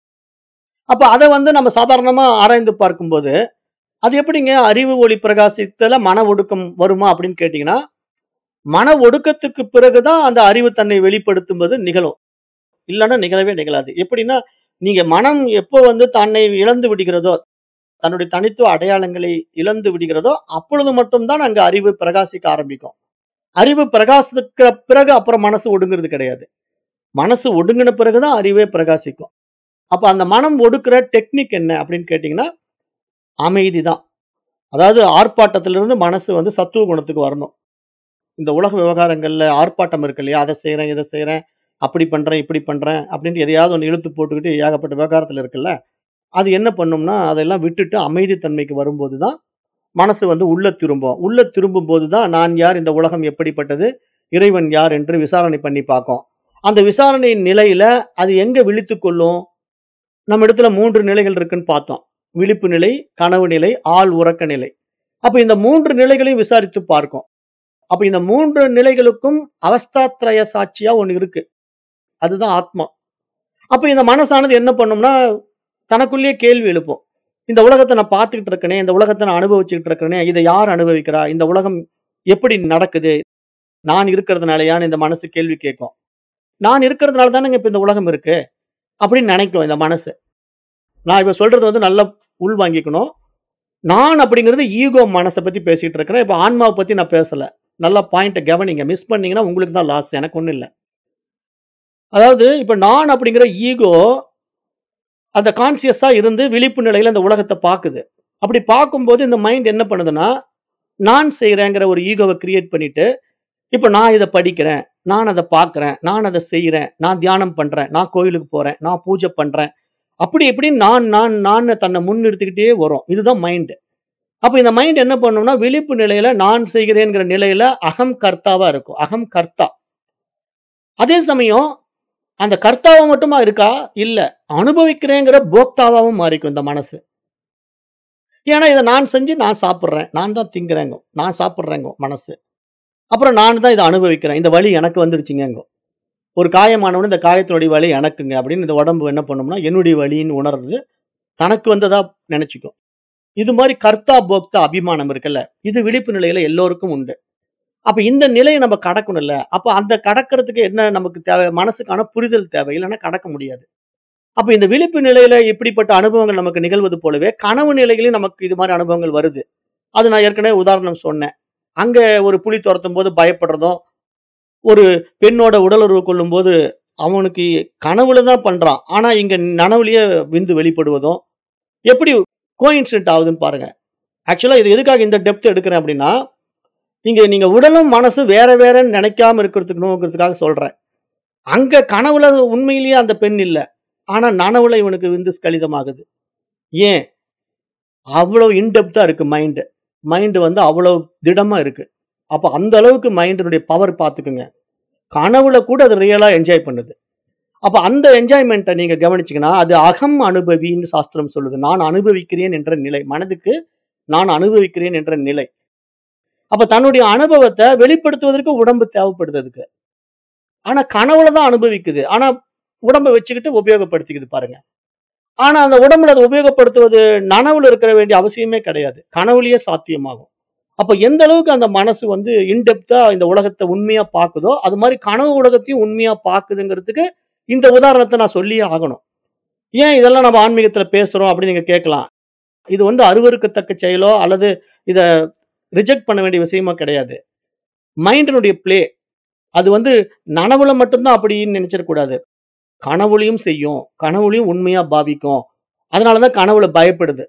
அப்ப அத வந்து நம்ம சாதாரணமா ஆராய்ந்து பார்க்கும்போது, அது எப்படிங்க அறிவு ஒளி பிரகாசித்தல மன ஒடுக்கம் வருமா அப்படின்னு கேட்டீங்கன்னா, மன ஒடுக்கத்துக்கு பிறகு தான் அந்த அறிவு தன்னை வெளிப்படுத்தும்போது நிகழும். இல்லன்னா நிகழவே நிகழாது. எப்படின்னா, நீங்க மனம் எப்போ வந்து தன்னை இழந்து விடுகிறதோ, தன்னுடைய தனித்துவ அடையாளங்களை இழந்து விடுகிறதோ, அப்பொழுது மட்டும் தான் அங்க அறிவு பிரகாசிக்க ஆரம்பிக்கும். அறிவு பிரகாசிக்கிற பிறகு அப்புறம் மனசு ஒடுங்குறது கிடையாது. மனசு ஒடுங்கின பிறகு தான் அறிவே பிரகாசிக்கும். அப்ப அந்த மனம் ஒடுக்குற டெக்னிக் என்ன அப்படின்னு கேட்டீங்கன்னா, அமைதி தான். அதாவது ஆர்ப்பாட்டத்திலிருந்து மனசு வந்து சத்துவ குணத்துக்கு வரணும். இந்த உலக விவகாரங்கள்ல ஆர்ப்பாட்டம் இருக்கு இல்லையா? அத செய்றேன், இத செய்றேன், அப்படி பண்றேன், இப்படி பண்றேன் அப்படின்னு எதையாவது ஒண்ணு இழுத்து போட்டுக்கிட்டு ஏகப்பட்ட விவகாரத்துல இருக்குல்ல. அது என்ன பண்ணும்னா, அதெல்லாம் விட்டுட்டு அமைதி தன்மைக்கு வரும்போது தான், மனசு வந்து உள்ள திரும்பும். உள்ள திரும்பும்போது தான் நான் யார்? இந்த உலகம் எப்படிப்பட்டது? இறைவன் யார்? என்று விசாரணை பண்ணி பார்க்கும். அந்த விசாரணையின் நிலையில அது எங்க விழித்துக் கொள்ளும்? நம்ம இடத்துல 3 நிலைகள் இருக்குன்னு பார்த்தோம். விழிப்பு நிலை, கனவு நிலை, ஆழ் உறக்க நிலை. அப்ப இந்த 3 நிலைகளையும் விசாரித்து பார்க்கும். அப்ப இந்த 3 நிலைகளுக்கும் அவஸ்தாத்ரய சாட்சியா ஒண்ணு இருக்கு. அதுதான் ஆத்மா. அப்ப இந்த மனசானது என்ன பண்ணும்னா, தனக்குள்ளேயே கேள்வி எழுப்பும். இந்த உலகத்த நான் பார்த்துக்கிட்டு இருக்கனே, இந்த உலகத்த நான் அனுபவிச்சுக்கிட்டு இருக்கனே, இத யார் அனுபவிக்கிறா? இந்த உலகம் எப்படி நடக்குது? நான் இருக்கிறதுனாலயான்னு இந்த மனசு கேள்வி கேட்கும். நான் இருக்கிறதுனால தானங்க இப்ப இந்த உலகம் இருக்கு. அப்படின்னு நினைக்கும் இந்த மனசு. நான் இப்ப சொல்றது வந்து நல்லா உள் வாங்கிக்கணும். நான் அப்படிங்கிறது ஈகோ மனச பத்தி பேசிட்டு இருக்கிறேன். இப்ப ஆன்மாவ பத்தி நான் பேசல. நல்லா பாயிண்ட்ட கவனிங்க. மிஸ் பண்ணீங்கன்னா உங்களுக்கு தான் லாஸ். எனக்கு ஒண்ணும் இல்ல. அதாவது இப்ப நான் அப்படிங்கிற ஈகோ அந்த கான்ஷியஸா இருந்து விழிப்பு நிலையில இந்த உலகத்த பாக்குது. அப்படி பார்க்கும்போது இந்த மைண்ட் என்ன பண்ணுதுன்னா, நான் செய்றேங்கிற ஒரு ஈகோவ கிரியேட் பண்ணிட்டு, இப்ப நான் இத படிக்கிறேன், நான் அத பார்க்கிறேன், நான் அத செய்றேன், நான் தியானம் பண்றேன், நான் கோயிலுக்கு போறேன், நான் பூஜை பண்றேன். அப்படி இப்படின்னு நான், நான், நான்னு தன்னை முன்னிறுத்திக்கிட்டே வரும். இதுதான் மைண்ட். அப்ப இந்த மைண்ட் என்ன பண்ணும்னா, விழிப்பு நிலையில நான் செய்கிறேன்ங்கிற நிலையில அகம் கர்த்தாவா இருக்கும். அகம் கர்த்தா. அதே சமயம் அந்த கர்த்தாவா மட்டுமா இருக்கா? இல்ல. அனுபவிக்கிறேங்கிற போக்தாவாவும் மாறிக்கும் இந்த மனசு. ஏன்னா இத நான் செஞ்சு நான் சாப்பிடுறேன். நான் தான் திங்கிறேங்கும். நான் சாப்பிடுறேங்கும் மனசு. அப்புறம் நான் தான் இத அனுபவிக்கிறேன். இந்த வலி எனக்கு வந்துடுச்சுங்கங்கும். ஒரு காயமானவுடனே இந்த காயத்தினுடைய வலி எனக்குங்க அப்படின்னு இந்த உடம்பு என்ன பண்ணும்னா, என்னுடைய வலின்னு உணர்றது தனக்கு வந்ததா நினைச்சுக்கும். இது மாரி கர்த்தா, போக்தா அபிமானம் இருக்குல்ல, இது விழிப்பு நிலையில எல்லோருக்கும் உண்டு. அப்ப இந்த நிலைய நம்ம கடக்கணும்ல. அப்ப அந்த கடக்கிறதுக்கு என்ன நமக்கு தேவை? மனசுக்கான புரிதல் தேவை. இல்லன்னா கடக்க முடியாது. அப்ப இந்த விழிப்பு நிலையில இப்படிப்பட்ட அனுபவங்கள் நமக்கு நிகழ்வது போலவே, கனவு நிலையிலும் நமக்கு இது மாரி அனுபவங்கள் வருது. அது நான் ஏற்கனவே உதாரணம் சொன்னேன். அங்க ஒரு புலி தொரத்தும்போது பயப்படுறதும், ஒரு பெண்ணோட உடலுறவு கொள்ளும்போது அவனுக்கு கனவுல தான் பண்றான். ஆனா இங்க நனவுலயே விந்து வெளிப்படுவதும், எப்படி கோஇன்சிடென்ட் ஆகுதுன்னு பாருங்க. ஆக்சுவலா இது எதுக்காக இந்த டெப்த் எடுக்கிறேன் அப்படின்னா, இங்க நீங்க உடலும், மனசும் வேற வேறன்னு நினைக்காம இருக்கிறதுக்குணுங்கிறதுக்காக சொல்றேன். அங்க கனவுல உண்மையிலேயே அந்த பெண் இல்ல. ஆனா நனவுல இவனுக்கு விந்து ஸ்கலிதமாகுது. ஏன்? அவ்வளவு இன் டெப்த்தா இருக்கு மைண்ட். மைண்ட் வந்து அவ்வளவு திடமா இருக்கு. அப்ப அந்த அளவுக்கு மைண்டினுடைய பவர் பார்த்துக்குங்க. கனவுல கூட அது ரியலா என்ஜாய் பண்ணுது. அப்ப அந்த என்ஜாய்மென்ட்ட நீங்க கவனிச்சீங்கன்னா, அது அகம் அனுபவின்னு சாஸ்திரம் சொல்லுது. நான் அனுபவிக்கிறேன் என்ற நிலை. மனதுக்கு நான் அனுபவிக்கிறேன் என்ற நிலை. அப்ப தன்னுடைய அனுபவத்த வெளிப்படுத்துவதற்கு உடம்பு தேவைப்படுது அதுக்கு. ஆனா கனவுல தான் அனுபவிக்குது. ஆனா உடம்ப வச்சுக்கிட்டு உபயோகப்படுத்திக்குது பாருங்க. ஆனா அந்த உடம்புல அத உபயோகப்படுத்துவது நனவுல இருக்க வேண்டிய அவசியமே கிடையாது. கனவுலயே சாத்தியமாகும். அப்ப எந்த அளவுக்கு அந்த மனசு வந்து இன் டெப்த்தா இந்த உலகத்த உண்மையா பாக்குதோ, அது மாரி கனவு உலகத்தையும் உண்மையா பாக்குதுங்கிறதுக்கு இந்த உதாரணத்த நான் சொல்லியே ஆகணும். ஏன் இதெல்லாம் நம்ம ஆன்மீகத்துல பேசுறோம் அப்படின்னு நீங்க கேட்கலாம். இது வந்து அருவருக்கத்தக்க செயலோ அல்லது இத ரிஜெக்ட் பண்ண வேண்டிய விஷயமோ கிடையாது. மைண்டினுடைய ப்ளே. அது வந்து நனவுல மட்டும் தான் அப்படின்னு நெனச்சிடக் கூடாது. கனவுலயும் செய்யும். கனவுலயும் உண்மையா பாவிக்கும். அதனால தான் கனவுல பயப்படுது.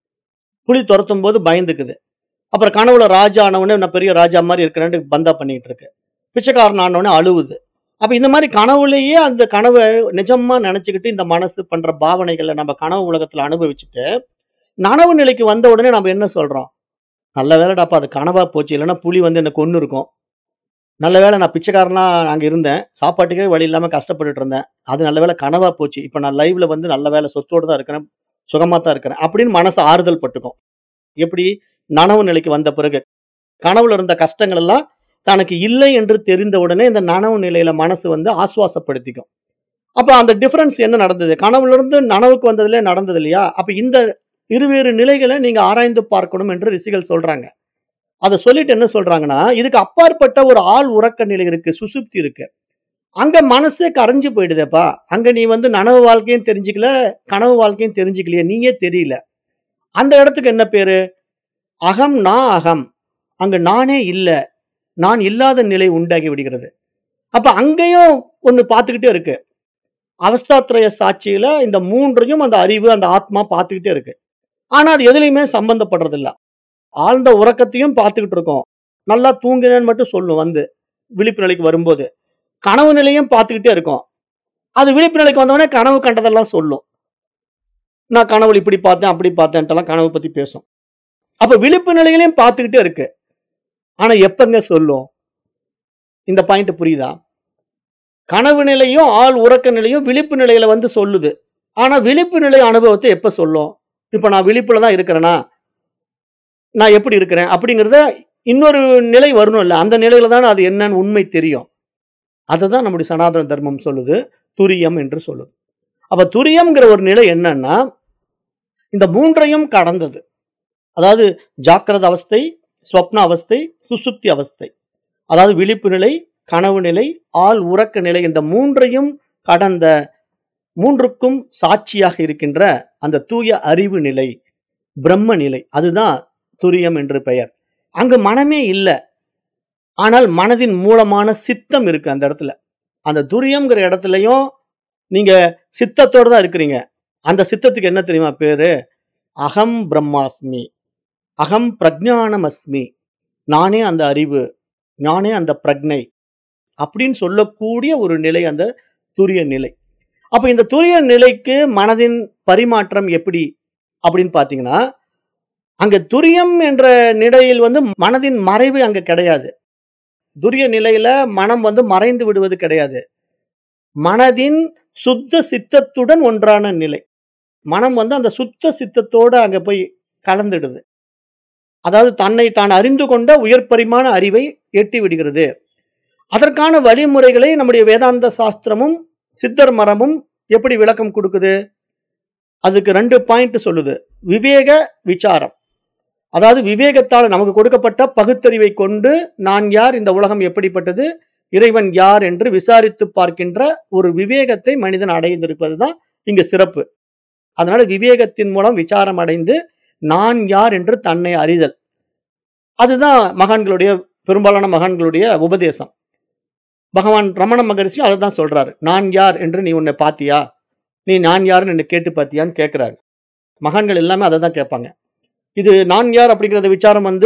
புலி தொரத்தும்போது பயந்துக்குது. அப்புறம் கனவுல ராஜா ஆன உடனே நான் பெரிய ராஜா மாரி இருக்கிறேன்ட்டு பந்தா பண்ணிட்டு இருக்கு. பிச்சைக்காரன் ஆன உடனே அழுவுது. அப்ப இந்த மாரி கனவுலயே அந்த கனவ நிஜமா நெனச்சுக்கிட்டு இந்த மனசு பண்ற பாவனைகள நம்ம கனவு உலகத்துல அனுபவிச்சுட்டு, நனவு நிலைக்கு வந்த உடனே நம்ம என்ன சொல்றோம்? நல்ல வேளைடாப்பா அது கனவா போச்சு. இல்லன்னா புலி வந்து என்ன கொன்னுருக்கும். நல்ல வேளை நான் பிச்சைக்காரனா அங்க இருந்தேன். சாப்பாட்டுக்கே வழி இல்லாம கஷ்டப்பட்டுட்டு இருந்தேன். அது நல்ல வேளை கனவா போச்சு. இப்ப நான் லைவ்ல வந்து நல்ல வேளை சொத்தோட தான் இருக்கிறேன். சுகமா தான் இருக்கிறேன். அப்படின்னு மனசு ஆறுதல் பட்டுக்கும். எப்படி? நனவு நிலைக்கு வந்த பிறகு. கனவுல இருந்த கஷ்டங்கள் எல்லாம் தனக்கு இல்லை என்று தெரிந்த உடனே இந்த நனவு நிலையில மனசு வந்து ஆசுவாசப்படுத்திக்கும். அப்ப அந்த டிஃபரன்ஸ் என்ன நடந்தது? கனவுல இருந்து நனவுக்கு வந்ததுலே நடந்தது இல்லையா? அப்ப இந்த இருவேறு நிலைகள நீங்க ஆராய்ந்து பார்க்கணும் என்று ரிஷிகள் சொல்றாங்க. அத சொல்லிட்டு என்ன சொல்றாங்கன்னா, இதுக்கு அப்பாற்பட்ட ஒரு ஆழ் உறக்க நிலை இருக்கு. சுசுப்தி இருக்கு. அங்க மனசே கரைஞ்சு போயிடுதேப்பா. அங்க நீ வந்து நனவு வாழ்க்கையும் தெரிஞ்சுக்கல, கனவு வாழ்க்கையும் தெரிஞ்சுக்கலையே. நீயே தெரியல. அந்த இடத்துக்கு என்ன பேரு? அகம் நான் அகம். அங்க நானே இல்ல. நான் இல்லாத நிலை உண்டாகி விடுகிறது. அப்ப அங்கேயும் ஒண்ணு பார்த்துக்கிட்டே இருக்கு. அவஸ்தாத்ரய சாட்சியில இந்த 3யும் அந்த அறிவு, அந்த ஆத்மா பார்த்துக்கிட்டே இருக்கு. ஆனா அது எதுலயுமே சம்பந்தப்படுறதில்ல. ஆழ்ந்த உறக்கத்தையும் பார்த்துக்கிட்டு இருக்கோம். நல்லா தூங்கினேன்னு மட்டும் சொல்லும் வந்து. விழிப்பு நிலைக்கு வரும்போது. கனவு நிலையும் பார்த்துக்கிட்டே இருக்கோம். அது விழிப்பு நிலைக்கு வந்தவுடனே கனவு கண்டதெல்லாம் சொல்லும். நான் கனவுல இப்படி பார்த்தேன், அப்படி பார்த்தேன்ட்டுலாம் கனவு பத்தி பேசும். அப்ப விழிப்பு நிலையிலயும் பார்த்துக்கிட்டே இருக்கு. ஆனா எப்பங்க சொல்லும்? இந்த பாயிண்ட் புரியுதா? கனவு நிலையும், ஆழ் உறக்க நிலையும் விழிப்பு நிலையில வந்து சொல்லுது. ஆனா விழிப்பு நிலை அனுபவத்த எப்ப சொல்லும்? இப்ப நான் விழிப்புல தான் இருக்கிறேனா? நான் எப்படி இருக்கிறேன்? அப்படிங்கிறத இன்னொரு நிலை வரணும்ல. அந்த நிலையில தான அது என்னன்னு உண்மை தெரியும். அததான் நம்முடைய சனாதன தர்மம் சொல்லுது. துரியம் என்று சொல்லுது. அப்ப துரியம்ங்கிற ஒரு நிலை என்னன்னா, இந்த 3யும் கடந்தது. அதாவது ஜாக்கிரத அவஸ்தை, ஸ்வப்ன அவஸ்தை, சுசுப்தி அவஸ்தை. அதாவது விழிப்பு நிலை, கனவு நிலை, ஆழ் உறக்க நிலை இந்த 3யும் கடந்த 3க்கும் சாட்சியாக இருக்கின்ற அந்த தூய அறிவு நிலை, பிரம்ம நிலை. அதுதான் துரியம் என்று பெயர். அங்கு மனமே இல்ல. ஆனால் மனதின் மூலமான சித்தம் இருக்கு அந்த இடத்துல. அந்த துரியம்ங்கிற இடத்துலயும் நீங்க சித்தத்தோட தான் இருக்கிறீங்க. அந்த சித்தத்துக்கு என்ன தெரியுமா பேரு? அகம் பிரம்மாஸ்மி. அகம் பிரஜ்ஞானமஸ்மி. நானே அந்த அறிவு. நானே அந்த பிரக்ஞை. அப்படின்னு சொல்லக்கூடிய ஒரு நிலை அந்த துரிய நிலை. அப்ப இந்த துரிய நிலைக்கு மனதின் பரிமாற்றம் எப்படி? அப்படின்னு பார்த்தீங்கன்னா, அங்க துரியம் என்ற நிலையில் வந்து மனதின் மறைவு அங்க கிடையாது. துரிய நிலையில மனம் வந்து மறைந்து விடுவது கிடையாது. மனதின் சுத்த சித்தத்துடன் ஒன்றான நிலை. மனம் வந்து அந்த சுத்த சித்தத்தோட அங்க போய் கலந்துடுது. அதாவது தன்னை தான் அறிந்து கொண்ட உயர் பரிமாண அறிவை எட்டி விடுகிறது. அதற்கான வழிமுறைகளை நம்முடைய வேதாந்த சாஸ்திரமும், சித்தர் மரபும் எப்படி விளக்கம் குடுக்குது? அதுக்கு 2 பாயிண்ட் சொல்லுது. விவேக, விசாரம். அதாவது விவேகத்தால நமக்கு கொடுக்கப்பட்ட பகுத்தறிவை கொண்டு நான் யார்? இந்த உலகம் எப்படிப்பட்டது? இறைவன் யார்? என்று விசாரித்துப் பார்க்கின்ற ஒரு விவேகத்தை மனிதன் அடைந்திருப்பது தான் இங்கு சிறப்பு. அதனால விவேகத்தின் மூலம் விசாரம் அடைந்து நான் யார் என்று தன்னை அறிதல். அதுதான் மகான்களுடைய பெரும்பாலான மகான்களுடைய உபதேசம். பகவான் ரமண மகரிஷியும் அததான் சொல்றாரு. நான் யார் என்று நீ உன்னை பார்த்தியா? நீ நான் யாருன்னு என்ன கேட்டு பார்த்தியான்னு கேட்கிறாரு. மகான்கள் எல்லாமே அததான் கேட்பாங்க. இது நான் யார் அப்படிங்கிறத விசாரம் வந்து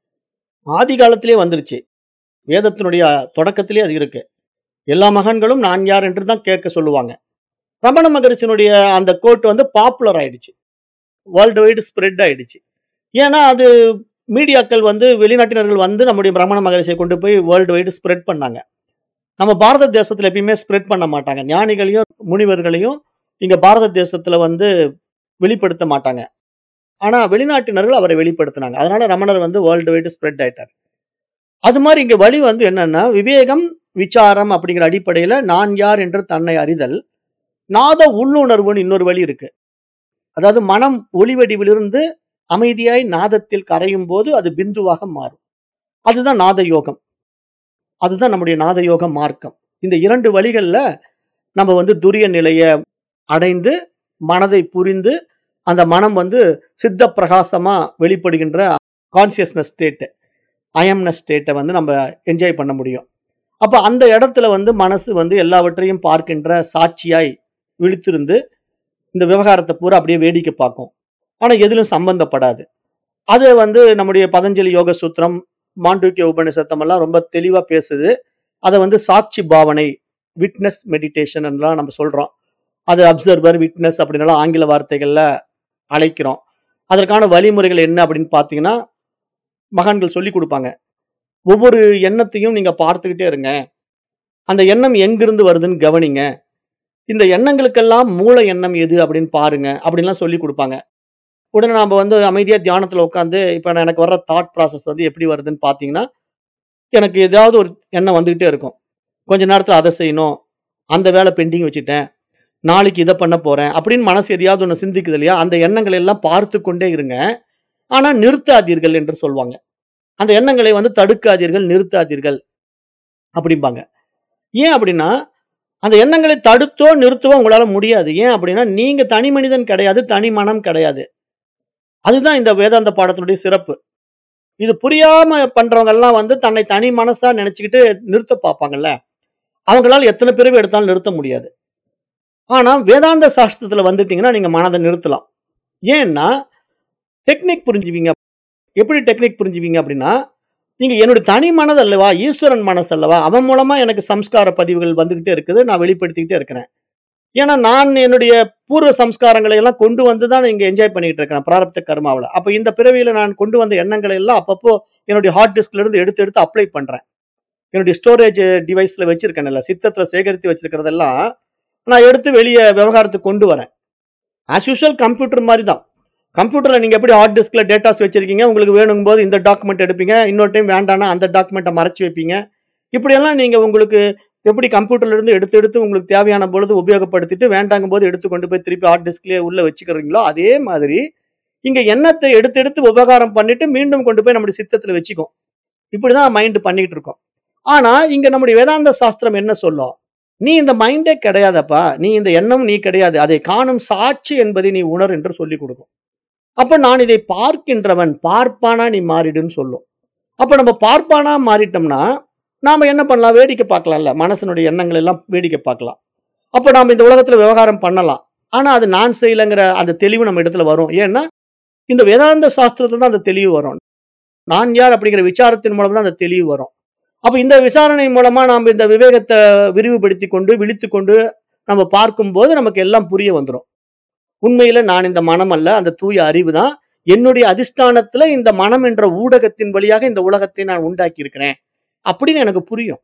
ஆதி காலத்திலே வந்துருச்சு. வேதத்தினுடைய தொடக்கத்திலே அது இருக்கு. எல்லா மகான்களும் நான் யார் என்று தான் கேட்க சொல்லுவாங்க. ரமண மகரிஷியினுடைய அந்த கோட் வந்து பாப்புலர் ஆயிடுச்சு. வேர்ல்ட் வைட் ஸ்ப்ரெட் ஆயிடுச்சு. ஏன்னா அது மீடியாக்கள் வந்து வெளிநாட்டினர்கள் வந்து நம்முடைய ரமண மகரிஷியை கொண்டு போய் வேர்ல்டு வைடு ஸ்ப்ரெட் பண்ணாங்க நம்ம பாரத தேசத்துல எப்பயுமே ஸ்ப்ரெட் பண்ண மாட்டாங்க ஞானிகளையும் முனிவர்களையும் இங்க பாரத தேசத்துல வந்து வெளிப்படுத்த மாட்டாங்க ஆனா வெளிநாட்டினர்கள் அவரை வெளிப்படுத்தினாங்க அதனால ரமணர் வந்து வேர்ல்டு வைடு ஸ்ப்ரெட் ஆயிட்டார் அது மாதிரி இங்க வழி வந்து என்னன்னா விவேகம் விசாரம் அப்படிங்கிற அடிப்படையில நான் யார் என்று தன்னை அறிதல் நாத உள்ளுணர்வுன்னு இன்னொரு வழி இருக்கு அதாவது மனம் ஒளிவடிவிலிருந்து அமைதியாய் நாதத்தில் கரையும் போது அது பிந்துவாக மாறும் அதுதான் நாத யோகம் அதுதான் நம்முடைய நாத யோக மார்க்கம் இந்த இரண்டு வழிகள்ல நம்ம வந்து துரிய நிலையை அடைந்து மனதை புரிந்து அந்த மனம் வந்து சித்த பிரகாசமா வெளிப்படுகின்ற கான்சியஸ்னஸ் ஸ்டேட் அயம்னஸ் ஸ்டேட்டை வந்து நம்ம என்ஜாய் பண்ண முடியும் அப்ப அந்த இடத்துல வந்து மனசு வந்து எல்லாவற்றையும் பார்க்கின்ற சாட்சியாய் விழித்திருந்து இந்த விவகாரத்தை பூரா அப்படியே வேடிக்கை பார்க்கும் ஆனா எதிலும் சம்பந்தப்படாது அது வந்து நம்முடைய பதஞ்சலி யோக சூத்திரம் மாண்டூக்கிய உபநிஷத்தம் எல்லாம் ரொம்ப தெளிவா பேசுது அதை வந்து சாட்சி பாவனை விட்னஸ் மெடிடேஷன் எல்லாம் நம்ம சொல்றோம் அது அப்சர்வர் விட்னஸ் அப்படின்னுலாம் ஆங்கில வார்த்தைகள்ல அழைக்கிறோம் அதற்கான வழிமுறைகள் என்ன அப்படின்னு பார்த்தீங்கன்னா மகான்கள் சொல்லி கொடுப்பாங்க ஒவ்வொரு எண்ணத்தையும் நீங்க பார்த்துக்கிட்டே இருங்க அந்த எண்ணம் எங்கிருந்து வருதுன்னு கவனிங்க இந்த எண்ணங்களுக்கெல்லாம் மூல எண்ணம் எது அப்படின்னு பாருங்க அப்படின்லாம் சொல்லி கொடுப்பாங்க உடனே நாம வந்து அமைதியா தியானத்துல உட்காந்து இப்ப நான் எனக்கு வர்ற தாட் ப்ராசஸ் வந்து எப்படி வருதுன்னு பார்த்தீங்கன்னா எனக்கு ஏதாவது ஒரு எண்ணம் வந்துகிட்டே இருக்கும் கொஞ்ச நேரத்துல அதை செய்யணும் அந்த வேலை பெண்டிங் வச்சுட்டேன் நாளைக்கு இதை பண்ண போறேன் அப்படின்னு மனசு எதையாவது ஒன்று சிந்திக்குது இல்லையா அந்த எண்ணங்களை எல்லாம் பார்த்து கொண்டே இருங்க ஆனா நிறுத்தாதீர்கள் என்று சொல்லுவாங்க அந்த எண்ணங்களை வந்து தடுக்காதீர்கள் நிறுத்தாதீர்கள் அப்படிம்பாங்க ஏன் அப்படின்னா அந்த எண்ணங்களை தடுத்தோ நிறுத்தவோ உங்களால முடியாது ஏன் அப்படின்னா நீங்க தனி மனிதன் கிடையாது தனி மனம் கிடையாது அதுதான் இந்த வேதாந்த பாடத்தினுடைய சிறப்பு இது புரியாம பண்றவங்க எல்லாம் வந்து தன்னை தனி மனசா நினைச்சுக்கிட்டு நிறுத்த பார்ப்பாங்கல்ல அவங்களால எத்தனை பிறவி எடுத்தாலும் நிறுத்த முடியாது ஆனா வேதாந்த சாஸ்திரத்துல வந்துட்டீங்கன்னா நீங்க மனதை நிறுத்தலாம் ஏன்னா டெக்னிக் புரிஞ்சுவீங்க எப்படி டெக்னிக் புரிஞ்சுவீங்க அப்படின்னா நீங்க என்னுடைய தனி மனது அல்லவா ஈஸ்வரன் மனசு அல்லவா அவன் மூலமா எனக்கு சம்ஸ்கார பதிவுகள் வந்துகிட்டே இருக்குது நான் வெளிப்படுத்திக்கிட்டே இருக்கிறேன் ஏன்னா நான் என்னுடைய பூர்வ சம்ஸ்காரங்களை எல்லாம் கொண்டு வந்து தான் இங்க என்ஜாய் பண்ணிட்டு இருக்கிறேன் பிராரப்த கர்மாவில் அப்ப இந்த பிறவியில நான் கொண்டு வந்த எண்ணங்களை எல்லாம் அப்பப்போ என்னுடைய ஹார்ட் டிஸ்க்ல இருந்து எடுத்து எடுத்து அப்ளை பண்றேன் என்னுடைய ஸ்டோரேஜ் டிவைஸ்ல வச்சிருக்கேன்ல சித்தத்துல சேகரித்து வச்சிருக்கிறதெல்லாம் நான் எடுத்து வெளியே விவகாரத்துக்கு கொண்டு வரேன் ஆஸ் யூஷுவல் கம்ப்யூட்டர் மாதிரி தான் கம்ப்யூட்டர்ல நீங்க எப்படி ஹார்ட் டிஸ்க்ல டேட்டாஸ் வச்சிருக்கீங்க உங்களுக்கு வேணுங்கும் போது இந்த டாக்குமெண்ட் எடுப்பீங்க இன்னொரு டைம் வேண்டாம்னா அந்த டாக்குமெண்ட்டை மறைச்சு வைப்பீங்க இப்படியெல்லாம் நீங்க உங்களுக்கு எப்படி கம்ப்யூட்டர்ல இருந்து எடுத்து எடுத்து உங்களுக்கு தேவையான பொழுது உபயோகப்படுத்திட்டு வேண்டாங்கும் போது எடுத்து கொண்டு போய் திருப்பி ஹார்ட் டிஸ்க்லயே உள்ள வச்சுக்கிறீங்களோ அதே மாதிரி இங்க எண்ணத்தை எடுத்து எடுத்து உபகாரம் பண்ணிட்டு மீண்டும் கொண்டு போய் நம்முடைய சித்தத்துல வச்சுக்கும் இப்படிதான் மைண்ட் பண்ணிட்டு இருக்கோம் ஆனா இங்க நம்முடைய வேதாந்த சாஸ்திரம் என்ன சொல்லும் நீ இந்த மைண்டே கிடையாதப்பா நீ இந்த எண்ணம் நீ கிடையாது அதை காணும் சாட்சி என்பதை நீ உணர் என்று சொல்லி கொடுக்கும் அப்ப நான் இதை பார்க்கின்றவன் பார்ப்பானா நீ மாறிடுன்னு சொல்லும் அப்ப நம்ம பார்ப்பானா மாறிட்டோம்னா நாம என்ன பண்ணலாம் வேடிக்கை பார்க்கலாம்ல மனசனுடைய எண்ணங்கள் எல்லாம் வேடிக்கை பார்க்கலாம் அப்ப நாம இந்த உலகத்துல விவகாரம் பண்ணலாம் ஆனா அது நான் செய்யலைங்கிற அந்த தெளிவு நம்ம இடத்துல வரும் ஏன்னா இந்த வேதாந்த சாஸ்திரத்துல தான் அந்த தெளிவு வரும் நான் யார் அப்படிங்கிற விசாரத்தின் மூலம் தான் அந்த தெளிவு வரும் அப்ப இந்த விசாரணை மூலமா நாம் இந்த விவேகத்தை விரிவுபடுத்தி கொண்டு விழித்து கொண்டு நம்ம பார்க்கும்போது நமக்கு எல்லாம் புரிய வந்துடும் உண்மையில நான் இந்த மனம் அல்ல அந்த தூய அறிவு தான் என்னுடைய அதிஷ்டானத்துல இந்த மனம் என்ற ஊடகத்தின் வழியாக இந்த உலகத்தை நான் உண்டாக்கி இருக்கிறேன் அப்படின்னு எனக்கு புரியும்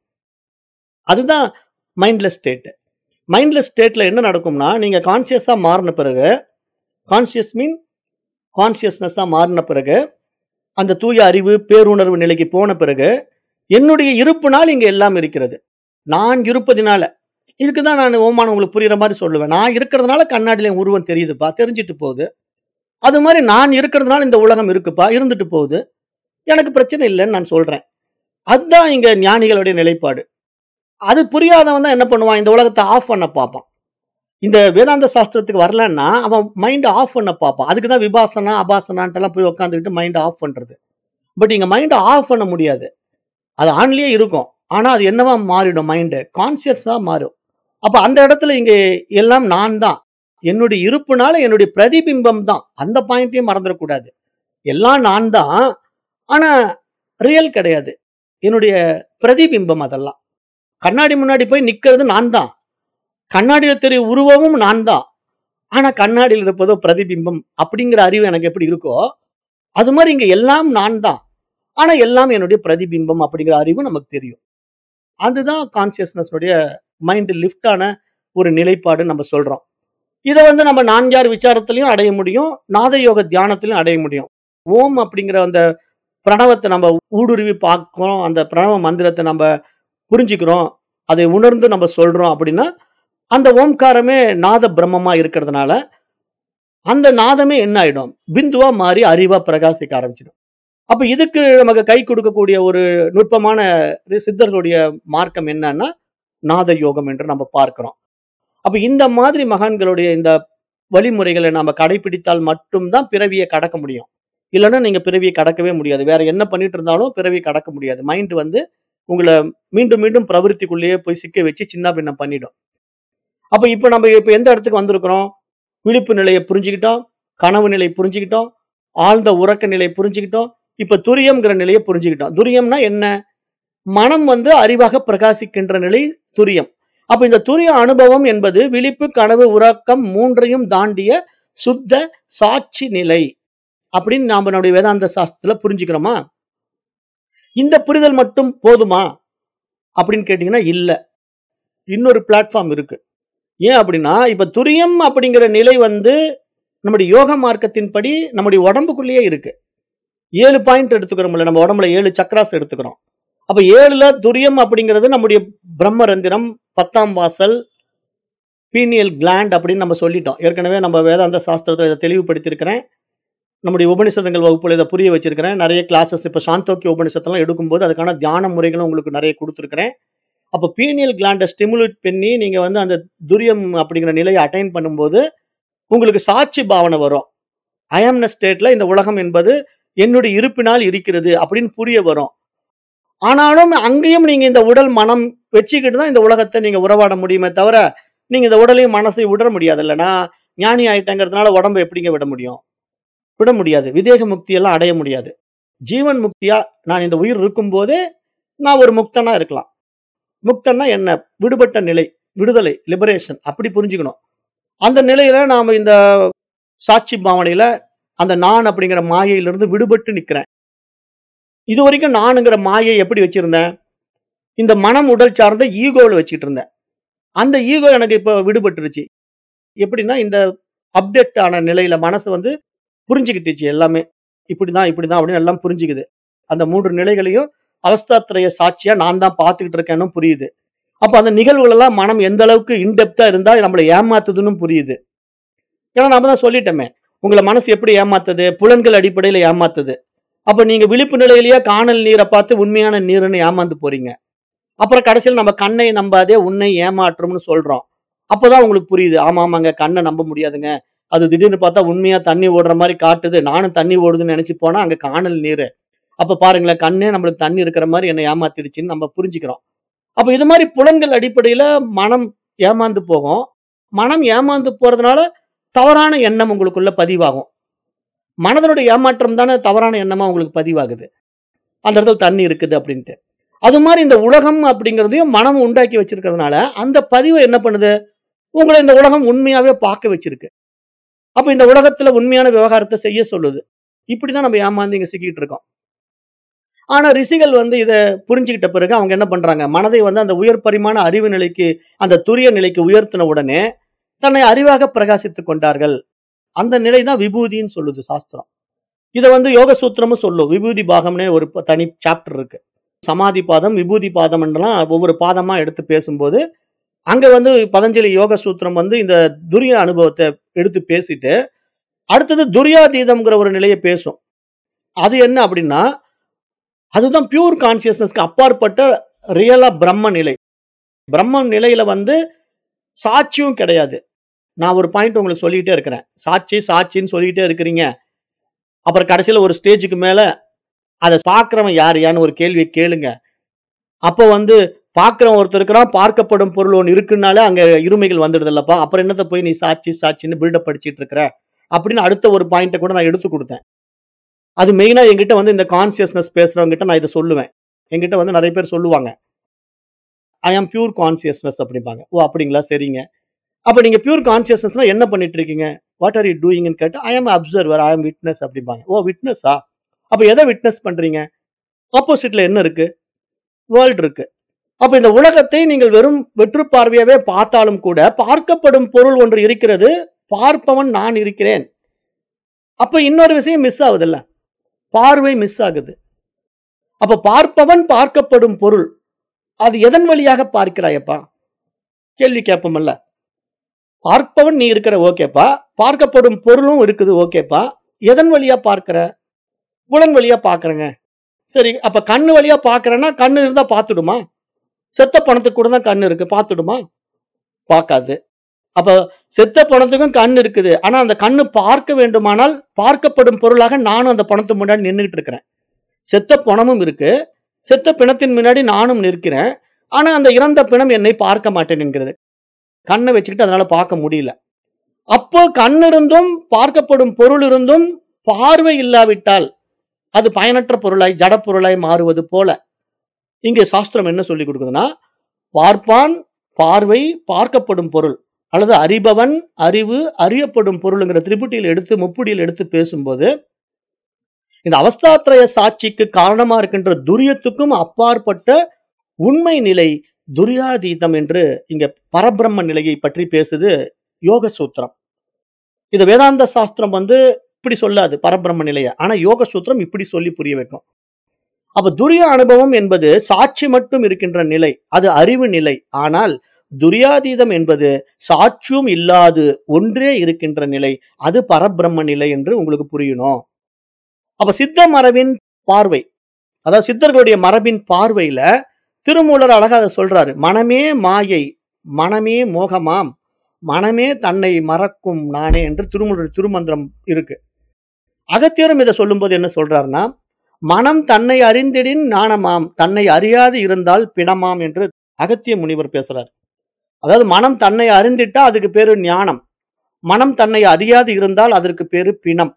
அதுதான் மைண்ட்லெஸ் ஸ்டேட் மைண்ட்லெஸ் ஸ்டேட்ல என்ன நடக்கும்னா நீங்க கான்சியஸா மாறின பிறகு கான்சியஸ் மீன் கான்சியஸ்னஸா மாறின பிறகு அந்த தூய அறிவு பேருணர்வு நிலைக்கு போன பிறகு என்னுடைய இருப்புனால் இங்க எல்லாம் இருக்கிறது நான் இருப்பதினால இதுக்கு தான் நான் ஓமானம் உங்களுக்கு புரியுற மாதிரி சொல்லுவேன் நான் இருக்கிறதுனால கண்ணாடியில என் உருவம் தெரியுதுப்பா தெரிஞ்சிட்டு போகுது அது மாதிரி நான் இருக்கிறதுனால இந்த உலகம் இருக்குப்பா இருந்துட்டு போகுது எனக்கு பிரச்சனை இல்லைன்னு நான் சொல்றேன் அதுதான் இங்க ஞானிகளுடைய நிலைப்பாடு அது புரியாதவன் தான் என்ன பண்ணுவான் இந்த உலகத்தை ஆஃப் பண்ண பார்ப்பான் இந்த வேதாந்த சாஸ்திரத்துக்கு வரலன்னா அவன் மைண்ட் ஆஃப் பண்ண பார்ப்பான் அதுக்கு தான் விபாசனா அபாசனான்ட்டெல்லாம் போய் உட்காந்துக்கிட்டு மைண்ட் ஆஃப் பண்றது பட் இங்க மைண்டை ஆஃப் பண்ண முடியாது அது ஆன்லயே இருக்கும் ஆனா அது என்னவா மாறிடும் மைண்டு கான்சியஸா மாறும் அப்ப அந்த இடத்துல இங்க எல்லாம் நான் தான் என்னுடைய இருப்புனால என்னுடைய பிரதிபிம்பம் தான் அந்த பாயிண்ட்டையும் மறந்துடக்கூடாது எல்லாம் நான் தான் ஆனா ரியல் கிடையாது என்னுடைய பிரதிபிம்பம் அதெல்லாம் கண்ணாடி முன்னாடி போய் நிக்கிறது நான் தான் கண்ணாடியில தெரிய உருவமும் நான் தான் ஆனா கண்ணாடியில் இருப்பதோ பிரதிபிம்பம் அப்படிங்கிற அறிவு எனக்கு எப்படி இருக்கோ அது மாதிரி இங்க எல்லாம் நான் தான் ஆனா எல்லாம் என்னுடைய பிரதிபிம்பம் அப்படிங்கிற அறிவு நமக்கு தெரியும் அதுதான் கான்சியஸ்னஸ் மைண்ட் லிஃப்ட் ஆன ஒரு நிலைப்பாடு நம்ம சொல்றோம் இதை வந்து நம்ம நான்கார் விசாரத்திலையும் அடைய முடியும் நாத யோக தியானத்திலையும் அடைய முடியும் ஓம் அப்படிங்கிற அந்த பிரணவத்தை நம்ம ஊடுருவி பார்க்கிறோம் அந்த பிரணவ மந்திரத்தை நம்ம புரிஞ்சுக்கிறோம் அதை உணர்ந்து நம்ம சொல்றோம் அப்படின்னா அந்த ஓம்காரமே நாத பிரம்மமா இருக்கிறதுனால அந்த நாதமே என்ன ஆயிடும் பிந்துவா மாறி அறிவா பிரகாசிக்க ஆரம்பிச்சிடும் அப்ப இதுக்கு நமக்கு கை கொடுக்கக்கூடிய ஒரு நுட்பமான சித்தர்களுடைய மார்க்கம் என்னன்னா நாத யோகம் என்று நம்ம பார்க்கிறோம் அப்ப இந்த மாதிரி மகான்களுடைய இந்த வழிமுறைகளை நாம கடைபிடித்தால் மட்டும்தான் பிறவியை கடக்க முடியும் இல்லைன்னா நீங்க பிறவியை கடக்கவே முடியாது வேற என்ன பண்ணிட்டு இருந்தாலும் பிறவியை கடக்க முடியாது மைண்ட் வந்து உங்களை மீண்டும் மீண்டும் பிரவருத்திக்குள்ளேயே போய் சிக்க வச்சு சின்ன பின்னம் பண்ணிடும் அப்ப இப்ப நம்ம இப்ப எந்த இடத்துக்கு வந்திருக்கிறோம் விழிப்பு நிலையை புரிஞ்சுக்கிட்டோம் கனவு நிலை புரிஞ்சுக்கிட்டோம் ஆழ்ந்த உறக்க நிலை புரிஞ்சுக்கிட்டோம் இப்ப துரியம்ங்கிற நிலையை புரிஞ்சுக்கிட்டோம் துரியம்னா என்ன மனம் வந்து அறிவாக பிரகாசிக்கின்ற நிலை துரியம் அப்ப இந்த துரிய அனுபவம் என்பது விழிப்பு கனவு உறக்கம் மூன்றையும் தாண்டிய சுத்த சாட்சி நிலை அப்படின்னு நாம நம்முடைய வேதாந்த சாஸ்திரத்துல புரிஞ்சுக்கிறோமா இந்த புரிதல் மட்டும் போதுமா அப்படின்னு கேட்டீங்கன்னா இல்ல இன்னொரு பிளாட்ஃபார்ம் இருக்கு ஏன் அப்படின்னா இப்ப துரியம் அப்படிங்கிற நிலை வந்து நம்முடைய யோக மார்க்கத்தின்படி நம்முடைய உடம்புக்குள்ளேயே இருக்கு ஏழு பாயிண்ட் எடுத்துக்கிறோம்ல நம்ம உடம்புல ஏழு சக்கராஸ் எடுத்துக்கிறோம் அப்ப ஏழுல துரியம் அப்படிங்கிறது நம்முடைய பிரம்மரந்திரம் பத்தாம் வாசல் பீனியல் கிளாண்ட் அப்படின்னு நம்ம சொல்லிட்டோம் ஏற்கனவே நம்ம வேதாந்த சாஸ்திரத்தை இதை தெளிவுபடுத்தியிருக்கிறேன் நம்முடைய உபனிஷதங்கள் வகுப்புல இதை புரிய வச்சிருக்கிறேன் நிறைய கிளாஸஸ் இப்போ சாந்தோக்கிய உபனிஷத்தெல்லாம் எடுக்கும்போது அதுக்கான தியான முறைகளும் உங்களுக்கு நிறைய கொடுத்துருக்கிறேன் அப்போ பீனியல் கிளாண்டை ஸ்டிமுலேட் பண்ணி நீங்கள் வந்து அந்த துரியம் அப்படிங்கிற நிலையை அட்டைன் பண்ணும்போது உங்களுக்கு சாட்சி பாவனை வரும் அயம்ன ஸ்டேட்ல இந்த உலகம் என்பது என்னுடைய இருப்பினால் இருக்கிறது அப்படின்னு புரிய வரும் ஆனாலும் அங்கேயும் நீங்க இந்த உடல் மனம் வச்சுக்கிட்டு தான் இந்த உலகத்தை நீங்க உறவாட முடியுமே தவிர நீங்க இந்த உடலையும் மனசையும் விட முடியாது இல்லைனா ஞானி ஆயிட்டங்கிறதுனால உடம்பை எப்படிங்க விட முடியும் விட முடியாது விதேக முக்தி எல்லாம் அடைய முடியாது ஜீவன் முக்தியா நான் இந்த உயிர் இருக்கும்போதே நான் ஒரு முக்தனா இருக்கலாம் முக்தன்னா என்ன விடுபட்ட நிலை விடுதலை லிபரேஷன் அப்படி புரிஞ்சுக்கணும் அந்த நிலையில நாம இந்த சாட்சி பாவனையில அந்த நான் அப்படிங்கிற மாயையிலிருந்து விடுபட்டு நிக்கிறேன் இது வரைக்கும் நானுங்கிற மாயை எப்படி வச்சிருந்தேன் இந்த மனம் உடல் சார்ந்த ஈகோவில் வச்சுட்டு இருந்தேன் அந்த ஈகோ எனக்கு இப்போ விடுபட்டுருச்சு எப்படின்னா இந்த அப்டேட் ஆன நிலையில மனசு வந்து புரிஞ்சுக்கிட்டுச்சு எல்லாமே இப்படிதான் இப்படிதான் அப்படின்னு எல்லாம் புரிஞ்சுக்குது அந்த மூன்று நிலைகளையும் அவஸ்தாத்திரைய சாட்சியா நான் தான் பார்த்துக்கிட்டு இருக்கேன்னு புரியுது அப்ப அந்த நிகழ்வுகள் எல்லாம் மனம் எந்த அளவுக்கு இன்டெப்தா இருந்தா நம்மளை ஏமாத்துதுன்னு புரியுது ஏன்னா நம்ம தான் சொல்லிட்டோமே உங்களை மனசு எப்படி ஏமாத்துது புலன்கள் அடிப்படையில ஏமாத்துது அப்ப நீங்க விழிப்பு நிலையிலேயே காணல் நீரை பார்த்து உண்மையான நீருன்னு ஏமாந்து போறீங்க அப்புறம் கடைசியில் நம்ம கண்ணை நம்பாதே உன்னை ஏமாற்றும்னு சொல்றோம் அப்பதான் உங்களுக்கு புரியுது ஆமா ஆமாங்க கண்ணை நம்ப முடியாதுங்க அது திடீர்னு பார்த்தா உண்மையா தண்ணி ஓடுற மாதிரி காட்டுது நானும் தண்ணி ஓடுதுன்னு நினைச்சு போனா அங்க காணல் நீர் அப்ப பாருங்களேன் கண்ணே நம்மளுக்கு தண்ணி இருக்கிற மாதிரி என்னை ஏமாத்திடுச்சுன்னு நம்ம புரிஞ்சுக்கிறோம் அப்ப இது மாதிரி புலன்கள் அடிப்படையில மனம் ஏமாந்து போகும் மனம் ஏமாந்து போறதுனால தவறான எண்ணம் உங்களுக்குள்ள பதிவாகும் மனதனுடைய ஏமாற்றம் தானே தவறான எண்ணமா உங்களுக்கு பதிவாகுது அந்த இடத்துல தண்ணி இருக்குது அப்படின்ட்டு அது மாதிரி இந்த உலகம் அப்படிங்கிறதையும் மனம் உண்டாக்கி வச்சிருக்கிறதுனால அந்த பதிவு என்ன பண்ணுது உங்களை இந்த உலகம் உண்மையாவே பார்க்க வச்சிருக்கு அப்ப இந்த உலகத்துல உண்மையான விவகாரத்தை செய்ய சொல்லுது இப்படிதான் நம்ம ஏமாந்து இங்க சிக்கிட்டு இருக்கோம் ஆனா ரிஷிகள் வந்து இதை புரிஞ்சுக்கிட்ட பிறகு அவங்க என்ன பண்றாங்க மனதை வந்து அந்த உயர் பரிமாண அறிவு நிலைக்கு அந்த துரிய நிலைக்கு உயர்த்தின உடனே தன்னை அறிவாக பிரகாசித்துக் கொண்டார்கள் அந்த நிலை தான் விபூதின்னு சொல்லுது சாஸ்திரம் இதை வந்து யோக சூத்திரமும் சொல்லும் விபூதி பாகம்னே ஒரு ப- தனி சாப்டர் இருக்கு சமாதி பாதம் விபூதி பாதம் என்றெல்லாம் ஒவ்வொரு பாதமா எடுத்து பேசும்போது அங்க வந்து பதஞ்சலி யோக சூத்திரம் வந்து இந்த துரிய அனுபவத்தை எடுத்து பேசிட்டு அடுத்தது துரியாதீதம்ங்கிற ஒரு நிலையை பேசும் அது என்ன அப்படின்னா அதுதான் பியூர் கான்சியஸ்னஸ்க்கு அப்பாற்பட்ட ரியலா பிரம்ம நிலை பிரம்ம நிலையில வந்து சாட்சியும் கிடையாது நான் ஒரு பாயிண்ட் உங்களுக்கு சொல்லிக்கிட்டே இருக்கிறேன் சாட்சி சாட்சின்னு சொல்லிக்கிட்டே இருக்கிறீங்க அப்புறம் கடைசியில் ஒரு ஸ்டேஜுக்கு மேல அதை பார்க்குறவன் யார் யான்னு ஒரு கேள்வியை கேளுங்க அப்போ வந்து பார்க்குறவன் ஒருத்தர் இருக்கிறான் பார்க்கப்படும் பொருள் ஒன்று இருக்குனாலே அங்கே இருமைகள் வந்துடுது இல்லப்பா அப்புறம் என்னத்தை போய் நீ சாட்சி சாட்சின்னு பில்டப் படிச்சிட்டு இருக்கிற அப்படின்னு அடுத்த ஒரு பாயிண்ட்டை கூட நான் எடுத்து கொடுத்தேன் அது மெயினாக என்கிட்ட வந்து இந்த கான்சியஸ்னஸ் பேசுறவங்க நான் இதை சொல்லுவேன் என்கிட்ட வந்து நிறைய பேர் சொல்லுவாங்க ஐ ஆம் பியூர் கான்சியஸ்னஸ் அப்படிம்பாங்க ஓ அப்படிங்களா சரிங்க அப்போ நீங்கள் பியூர் கான்சியஸ்னஸ்னா என்ன பண்ணிட்டு இருக்கீங்க வாட் ஆர் யூ டூயிங்னு கேட்டு ஐ ஆம் அப்சர்வர் ஐ ஆம் விட்னஸ் அப்படிம்பாங்க ஓ விட்னஸா அப்ப எதை விட்னஸ் பண்றீங்க ஆப்போசிட்ல என்ன இருக்கு வேர்ல்ட் இருக்கு அப்ப இந்த உலகத்தை நீங்கள் வெறும் வெற்று பார்வையாவே பார்த்தாலும் கூட பார்க்கப்படும் பொருள் ஒன்று இருக்கிறது பார்ப்பவன் நான் இருக்கிறேன் அப்ப இன்னொரு விஷயம் மிஸ் ஆகுதுல்ல பார்வை மிஸ் ஆகுது அப்ப பார்ப்பவன் பார்க்கப்படும் பொருள் அது எதன் வழியாக பார்க்கிறாயப்பா கேள்வி கேட்போம்ல பார்ப்பவன் நீ இருக்கிற ஓகேப்பா பார்க்கப்படும் பொருளும் இருக்குது ஓகேப்பா எதன் வழியா பார்க்கிற புலன் வழியா பார்க்கறேங்க சரி அப்ப கண்ணு வழியா பார்க்கறேன்னா கண்ணு இருந்தா பார்த்துடுமா செத்த பணத்துக்கு கூட தான் கண்ணு இருக்கு பார்த்துடுமா பார்க்காது அப்ப செத்த பணத்துக்கும் கண் இருக்குது ஆனா அந்த கண்ணு பார்க்க வேண்டுமானால் பார்க்கப்படும் பொருளாக நானும் அந்த பணத்து முன்னாடி நின்றுட்டு இருக்கிறேன் செத்த பணமும் இருக்கு செத்த பிணத்தின் முன்னாடி நானும் நிற்கிறேன் ஆனா அந்த இறந்த பிணம் என்னை பார்க்க மாட்டேன் என்கிறது கண்ணை வச்சுக்கிட்டு அதனால பார்க்க முடியல அப்போ கண் இருந்தும் பார்க்கப்படும் பொருள் இருந்தும் பார்வை இல்லாவிட்டால் அது பயனற்ற பொருளாய் ஜட பொருளாய் மாறுவது போல இங்கே சாஸ்திரம் என்ன சொல்லி கொடுக்குதுன்னா பார்ப்பான் பார்வை பார்க்கப்படும் பொருள் அல்லது அறிபவன் அறிவு அறியப்படும் பொருளுங்கிற திரிபுட்டியில் எடுத்து முப்புடியில் எடுத்து பேசும்போது இந்த அவஸ்தாத்ரய சாட்சிக்கு காரணமா இருக்கின்ற துரியத்துக்கும் அப்பாற்பட்ட உண்மை நிலை துரியாதீதம் என்று இங்க பரபிரம்ம நிலையை பற்றி பேசுது யோக சூத்திரம் இது வேதாந்த சாஸ்திரம் வந்து இப்படி சொல்லாது பரபிரம்ம நிலைய ஆனா யோக சூத்திரம் இப்படி சொல்லி புரிய வைக்கும் அப்ப துரிய அனுபவம் என்பது சாட்சி மட்டும் இருக்கின்ற நிலை அது அறிவு நிலை ஆனால் துரியாதீதம் என்பது சாட்சியும் இல்லாது ஒன்றே இருக்கின்ற நிலை அது பரபிரம்ம நிலை என்று உங்களுக்கு புரியணும் அப்ப சித்த மரபின் பார்வை அதாவது சித்தர்களுடைய மரபின் பார்வையில திருமூலர் அழகா அதை சொல்றாரு மனமே மாயை மனமே மோகமாம் மனமே தன்னை மறக்கும் நானே என்று திருமூலர் திருமந்திரம் இருக்கு அகத்தியரும் இதை சொல்லும்போது என்ன சொல்றாருன்னா மனம் தன்னை அறிந்திடின் நாணமாம் தன்னை அறியாது இருந்தால் பிணமாம் என்று அகத்திய முனிவர் பேசுறார் அதாவது மனம் தன்னை அறிந்திட்டா அதுக்கு பேரு ஞானம் மனம் தன்னை அறியாது இருந்தால் அதற்கு பேரு பிணம்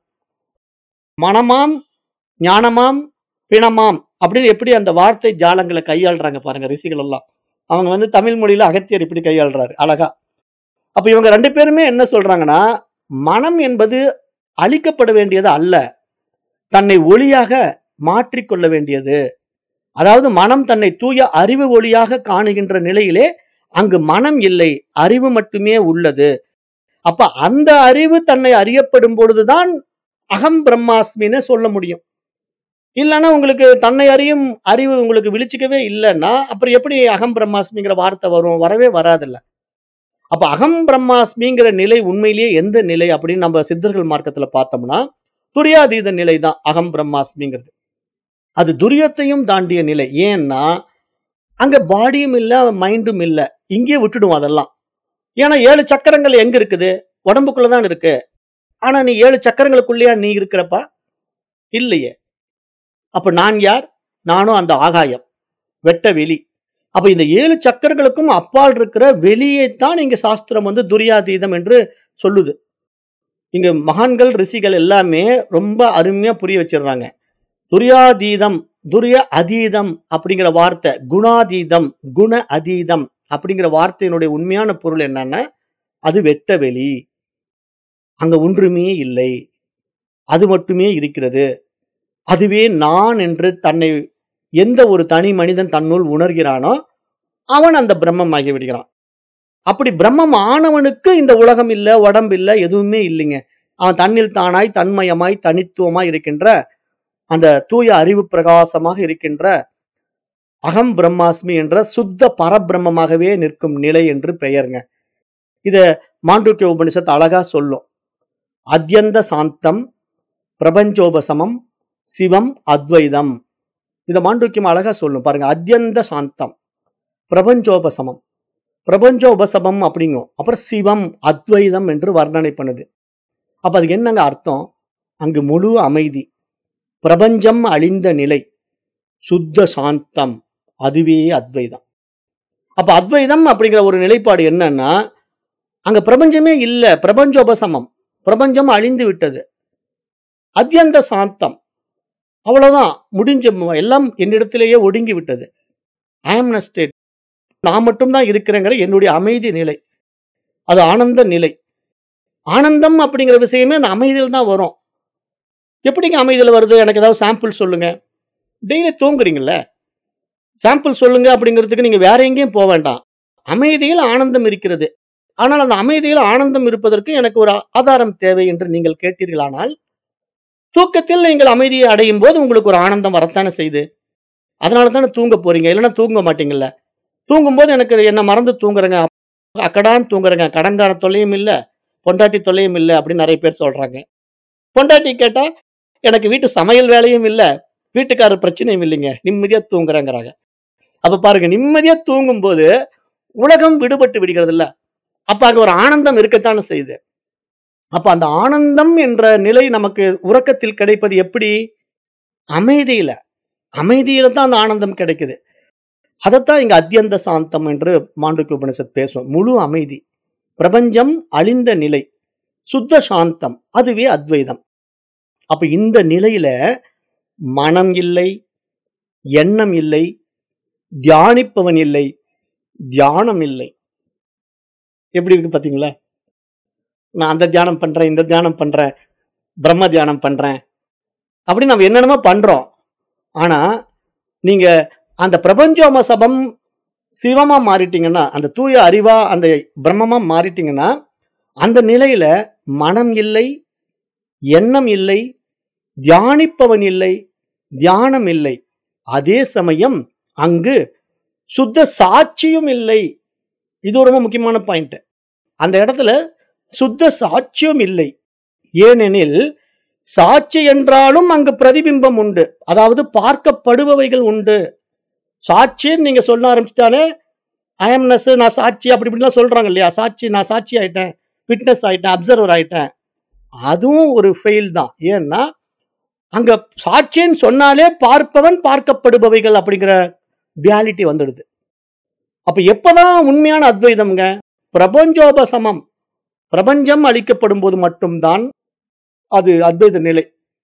மனமாம் ஞானமாம் பிணமாம் அப்படின்னு எப்படி அந்த வார்த்தை ஜாலங்களை கையாளுறாங்க பாருங்க ரிஷிகள் எல்லாம் அவங்க வந்து தமிழ் மொழியில அகத்தியர் இப்படி கையாளுறாரு அழகா அப்ப இவங்க ரெண்டு பேருமே என்ன சொல்றாங்கன்னா மனம் என்பது அழிக்கப்பட வேண்டியது அல்ல தன்னை ஒளியாக மாற்றிக்கொள்ள வேண்டியது அதாவது மனம் தன்னை தூய அறிவு ஒளியாக காணுகின்ற நிலையிலே அங்கு மனம் இல்லை அறிவு மட்டுமே உள்ளது அப்ப அந்த அறிவு தன்னை அறியப்படும் பொழுதுதான் அகம் பிரம்மாஸ்மின்னு சொல்ல முடியும் இல்லைன்னா உங்களுக்கு தன்னை அறியும் அறிவு உங்களுக்கு விழிச்சிக்கவே இல்லைன்னா அப்புறம் எப்படி அகம் பிரம்மாஸ்மிங்கிற வார்த்தை வரும் வரவே வராதுல்ல அப்ப அகம் பிரம்மாஸ்மிங்கிற நிலை உண்மையிலேயே எந்த நிலை அப்படின்னு நம்ம சித்தர்கள் மார்க்கத்துல பார்த்தோம்னா துரியாதீத நிலை தான் அகம் பிரம்மாஸ்மிங்கிறது அது துரியத்தையும் தாண்டிய நிலை ஏன்னா அங்க பாடியும் இல்ல மைண்டும் இல்ல இங்கேயே விட்டுடுவோம் அதெல்லாம் ஏன்னா ஏழு சக்கரங்கள் எங்க இருக்குது உடம்புக்குள்ளதான் இருக்கு ஆனா நீ ஏழு சக்கரங்களுக்குள்ளேயா நீ இருக்கிறப்பா இல்லையே அப்ப நான் யார் நானும் அந்த ஆகாயம் வெட்ட வெளி அப்ப இந்த ஏழு சக்கரங்களுக்கும் அப்பால் இருக்கிற வெளியைத்தான் இங்க சாஸ்திரம் வந்து துரியாதீதம் என்று சொல்லுது இங்க மகான்கள் ரிஷிகள் எல்லாமே ரொம்ப அருமையா புரிய வச்சிடுறாங்க துரியாதீதம் துரிய அதீதம் அப்படிங்கிற வார்த்தை குணாதீதம் குண அதீதம் அப்படிங்கிற வார்த்தையினுடைய உண்மையான பொருள் என்னன்னா அது வெட்ட வெளி அங்க ஒன்றுமே இல்லை அது மட்டுமே இருக்கிறது அதுவே நான் என்று தன்னை எந்த ஒரு தனி மனிதன் தன்னுள் உணர்கிறானோ அவன் அந்த பிரம்மம் ஆகி விடுகிறான் அப்படி பிரம்மம் ஆனவனுக்கு இந்த உலகம் இல்ல உடம்பு இல்ல எதுவுமே இல்லைங்க அவன் தன்னில் தானாய் தன்மயமாய் தனித்துவமாய் இருக்கின்ற அந்த தூய அறிவு பிரகாசமாக இருக்கின்ற அகம் பிரம்மாஸ்மி என்ற சுத்த பரபிரம்மமாகவே நிற்கும் நிலை என்று பெயருங்க இத மாண்டூக்கிய உபனிஷத்து அழகா சொல்லும் அத்யந்த சாந்தம் பிரபஞ்சோபசமம் சிவம் அத்வைதம் இத மாண்டூக்கியம் அழகா சொல்லும் பாருங்க அத்யந்த சாந்தம் பிரபஞ்சோபசமம் பிரபஞ்சோபசமம் அப்படிங்கும் அப்புறம் சிவம் அத்வைதம் என்று வர்ணனை பண்ணுது அப்ப அதுக்கு என்னங்க அர்த்தம் அங்கு முழு அமைதி பிரபஞ்சம் அழிந்த நிலை சுத்த சாந்தம் அதுவே அத்வைதம் அப்ப அத்வைதம் அப்படிங்கிற ஒரு நிலைப்பாடு என்னன்னா அங்க பிரபஞ்சமே இல்ல பிரபஞ்சோபசமம் பிரபஞ்சம் அழிந்து விட்டது அத்யந்த சாந்தம் அவ்வளவுதான் முடிஞ்ச எல்லாம் என்னிடத்திலேயே ஒடுங்கி விட்டது ஆம்ன ஸ்டேட் நான் மட்டும்தான் இருக்கிறேங்கிற என்னுடைய அமைதி நிலை அது ஆனந்த நிலை ஆனந்தம் அப்படிங்கிற விஷயமே அந்த அமைதியில் தான் வரும் எப்படிங்க அமைதியில வருது எனக்கு ஏதாவது சாம்பிள் சொல்லுங்க டெய்லி தூங்குறீங்கல்ல சாம்பிள் சொல்லுங்க அப்படிங்கிறதுக்கு நீங்க வேற எங்கேயும் போக வேண்டாம் அமைதியில் ஆனந்தம் இருக்கிறது ஆனால் அந்த அமைதியில் ஆனந்தம் இருப்பதற்கு எனக்கு ஒரு ஆதாரம் தேவை என்று நீங்கள் கேட்டீர்களானால் தூக்கத்தில் நீங்கள் அமைதியை அடையும் போது உங்களுக்கு ஒரு ஆனந்தம் வரத்தானே செய்யுது அதனால தானே தூங்க போறீங்க இல்லைன்னா தூங்க மாட்டீங்கல்ல தூங்கும்போது எனக்கு என்ன மறந்து தூங்குறேங்க அக்கடான்னு தூங்குறேங்க கடங்கார தொல்லையும் இல்லை பொண்டாட்டி தொல்லையும் இல்லை அப்படின்னு நிறைய பேர் சொல்றாங்க பொண்டாட்டி கேட்டா எனக்கு வீட்டு சமையல் வேலையும் இல்லை வீட்டுக்காரர் பிரச்சனையும் இல்லைங்க நிம்மதியா தூங்குறேங்கிறாங்க அப்ப பாருங்க நிம்மதியா தூங்கும்போது உலகம் விடுபட்டு விடுகிறது இல்ல அப்ப அங்க ஒரு ஆனந்தம் இருக்கத்தானே செய்யுது அப்ப அந்த ஆனந்தம் என்ற நிலை நமக்கு உறக்கத்தில் கிடைப்பது எப்படி அமைதியில அமைதியில தான் அந்த ஆனந்தம் கிடைக்குது அதைத்தான் இங்க அத்தியந்த சாந்தம் என்று மாண்டுக்கு உபனிஷத் பேசும் முழு அமைதி பிரபஞ்சம் அழிந்த நிலை சுத்த சாந்தம் அதுவே அத்வைதம் அப்ப இந்த நிலையில மனம் இல்லை எண்ணம் இல்லை தியானிப்பவன் இல்லை தியானம் இல்லை எப்படி இருக்கு பாத்தீங்களா நான் அந்த தியானம் பண்றேன் இந்த தியானம் பண்றேன் பிரம்ம தியானம் பண்றேன் அப்படி நம்ம என்னென்னமோ பண்றோம் ஆனா நீங்க அந்த பிரபஞ்சோம சபம் சிவமா மாறிட்டீங்கன்னா அந்த தூய அறிவா அந்த பிரம்மமா மாறிட்டீங்கன்னா அந்த நிலையில மனம் இல்லை எண்ணம் இல்லை தியானிப்பவன் இல்லை தியானம் இல்லை அதே சமயம் அங்கு சுத்த சாட்சியும் இல்லை இது ரொம்ப முக்கியமான பாயிண்ட் அந்த இடத்துல சுத்த சாட்சியும் இல்லை ஏனெனில் சாட்சி என்றாலும் அங்கு பிரதிபிம்பம் உண்டு அதாவது பார்க்கப்படுபவைகள் உண்டு சாட்சின்னு நீங்க சொல்ல ஆரம்பிச்சிட்டாலே ஐஎம்னஸ் நான் சாட்சி அப்படி இப்படிலாம் சொல்றாங்க இல்லையா சாட்சி நான் சாட்சி ஆயிட்டேன் விட்னஸ் ஆயிட்டேன் அப்சர்வர் ஆயிட்டேன் அதுவும் ஒரு ஃபெயில் தான் ஏன்னா அங்க சாட்சின்னு சொன்னாலே பார்ப்பவன் பார்க்கப்படுபவைகள் அப்படிங்கிற ரியாலிட்டி வந்துடுது அப்ப எப்பதான் உண்மையான அத்வைதம்ங்க பிரபஞ்சோபசமம் பிரபஞ்சம் அளிக்கப்படும் போது மட்டும்தான் அது அத்வைத நிலை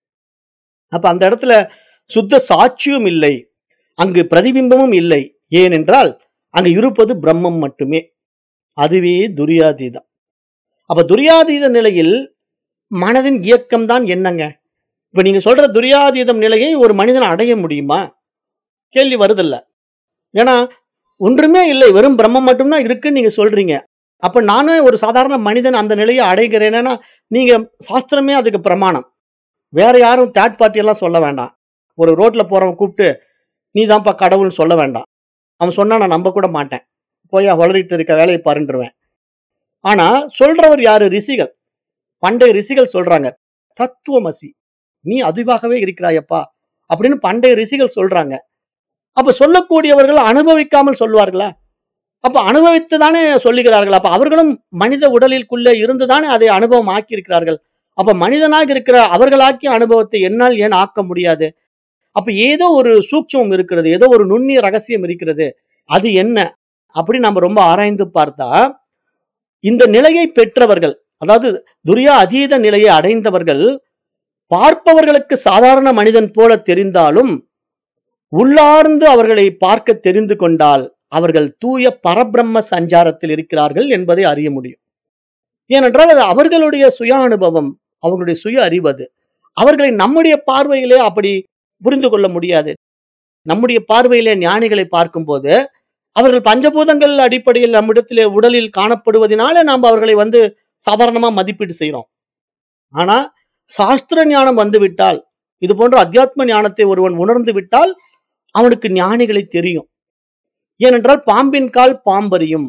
அப்ப அந்த இடத்துல சுத்த சாட்சியும் இல்லை அங்கு பிரதிபிம்பமும் இல்லை ஏனென்றால் அங்கு இருப்பது பிரம்மம் மட்டுமே அதுவே துரியாதீதம் அப்ப துரியாதீத நிலையில் மனதின் இயக்கம் தான் என்னங்க இப்ப நீங்க சொல்ற துரியாதீதம் நிலையை ஒரு மனிதன் அடைய முடியுமா கேள்வி வருதில்ல ஏன்னா ஒன்றுமே இல்லை வெறும் பிரம்மம் மட்டும்தான் இருக்குன்னு நீங்க சொல்றீங்க அப்ப நானும் ஒரு சாதாரண மனிதன் அந்த நிலையை அடைகிறேன்னா நீங்க சாஸ்திரமே அதுக்கு பிரமாணம் வேற யாரும் தேர்ட் பார்ட்டி எல்லாம் சொல்ல வேண்டாம் ஒரு ரோட்ல போறவன் கூப்பிட்டு நீ தான்ப்பா கடவுள்னு சொல்ல வேண்டாம் அவன் சொன்னா நான் நம்ப கூட மாட்டேன் போய் வளரிட்டு இருக்க வேலையை பாருன்றுவேன் ஆனா சொல்றவர் யாரு ரிஷிகள் பண்டைய ரிஷிகள் சொல்றாங்க தத்துவமசி நீ அதுவாகவே இருக்கிறாயப்பா அப்படின்னு பண்டைய ரிஷிகள் சொல்றாங்க அப்ப சொல்லக்கூடியவர்கள் அனுபவிக்காமல் சொல்லுவார்களா அப்ப அனுபவித்து தானே சொல்லுகிறார்கள் அப்ப அவர்களும் மனித உடலிற்குள்ளே இருந்து தானே அதை அனுபவம் ஆக்கி இருக்கிறார்கள் அப்ப மனிதனாக இருக்கிற அவர்களாக்கிய அனுபவத்தை என்னால் ஏன் ஆக்க முடியாது அப்ப ஏதோ ஒரு சூட்சமம் இருக்கிறது ஏதோ ஒரு நுண்ணிய ரகசியம் இருக்கிறது அது என்ன அப்படி நம்ம ரொம்ப ஆராய்ந்து பார்த்தா இந்த நிலையை பெற்றவர்கள் அதாவது துரியா அதீத நிலையை அடைந்தவர்கள் பார்ப்பவர்களுக்கு சாதாரண மனிதன் போல தெரிந்தாலும் உள்ளார்ந்து அவர்களை பார்க்க தெரிந்து கொண்டால் அவர்கள் தூய பரபிரம்ம சஞ்சாரத்தில் இருக்கிறார்கள் என்பதை அறிய முடியும் ஏனென்றால் அது அவர்களுடைய சுய அனுபவம் அவர்களுடைய சுய அறிவது அவர்களை நம்முடைய பார்வையிலே அப்படி புரிந்து கொள்ள முடியாது நம்முடைய பார்வையிலே ஞானிகளை பார்க்கும்போது அவர்கள் பஞ்சபூதங்கள் அடிப்படையில் நம்மிடத்திலே உடலில் காணப்படுவதனால நாம் அவர்களை வந்து சாதாரணமா மதிப்பீடு செய்கிறோம் ஆனா சாஸ்திர ஞானம் வந்து விட்டால் இது போன்ற அத்தியாத்ம ஞானத்தை ஒருவன் உணர்ந்து விட்டால் அவனுக்கு ஞானிகளை தெரியும் ஏனென்றால் பாம்பின் கால் பாம்பறியும்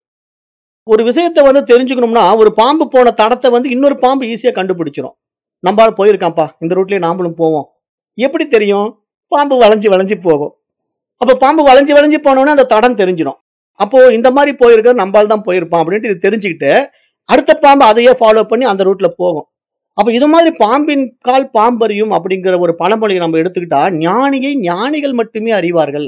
ஒரு விஷயத்தை வந்து தெரிஞ்சுக்கணும்னா ஒரு பாம்பு போன தடத்தை வந்து இன்னொரு பாம்பு ஈஸியா கண்டுபிடிச்சிரும் நம்மளால போயிருக்கான்ப்பா இந்த ரூட்லயே நாமளும் போவோம் எப்படி தெரியும் பாம்பு வளைஞ்சு வளைஞ்சு போகும் அப்ப பாம்பு வளைஞ்சு வளைஞ்சு போனோம்னா அந்த தடம் தெரிஞ்சிடும் அப்போ இந்த மாதிரி போயிருக்க நம்மால் தான் போயிருப்பான் அப்படின்ட்டு இது தெரிஞ்சுக்கிட்டு அடுத்த பாம்பு அதையே ஃபாலோ பண்ணி அந்த ரூட்ல போகும் அப்ப இது மாதிரி பாம்பின் கால் பாம்பறியும் அப்படிங்கிற ஒரு பழமொழியை நம்ம எடுத்துக்கிட்டா ஞானியை ஞானிகள் மட்டுமே அறிவார்கள்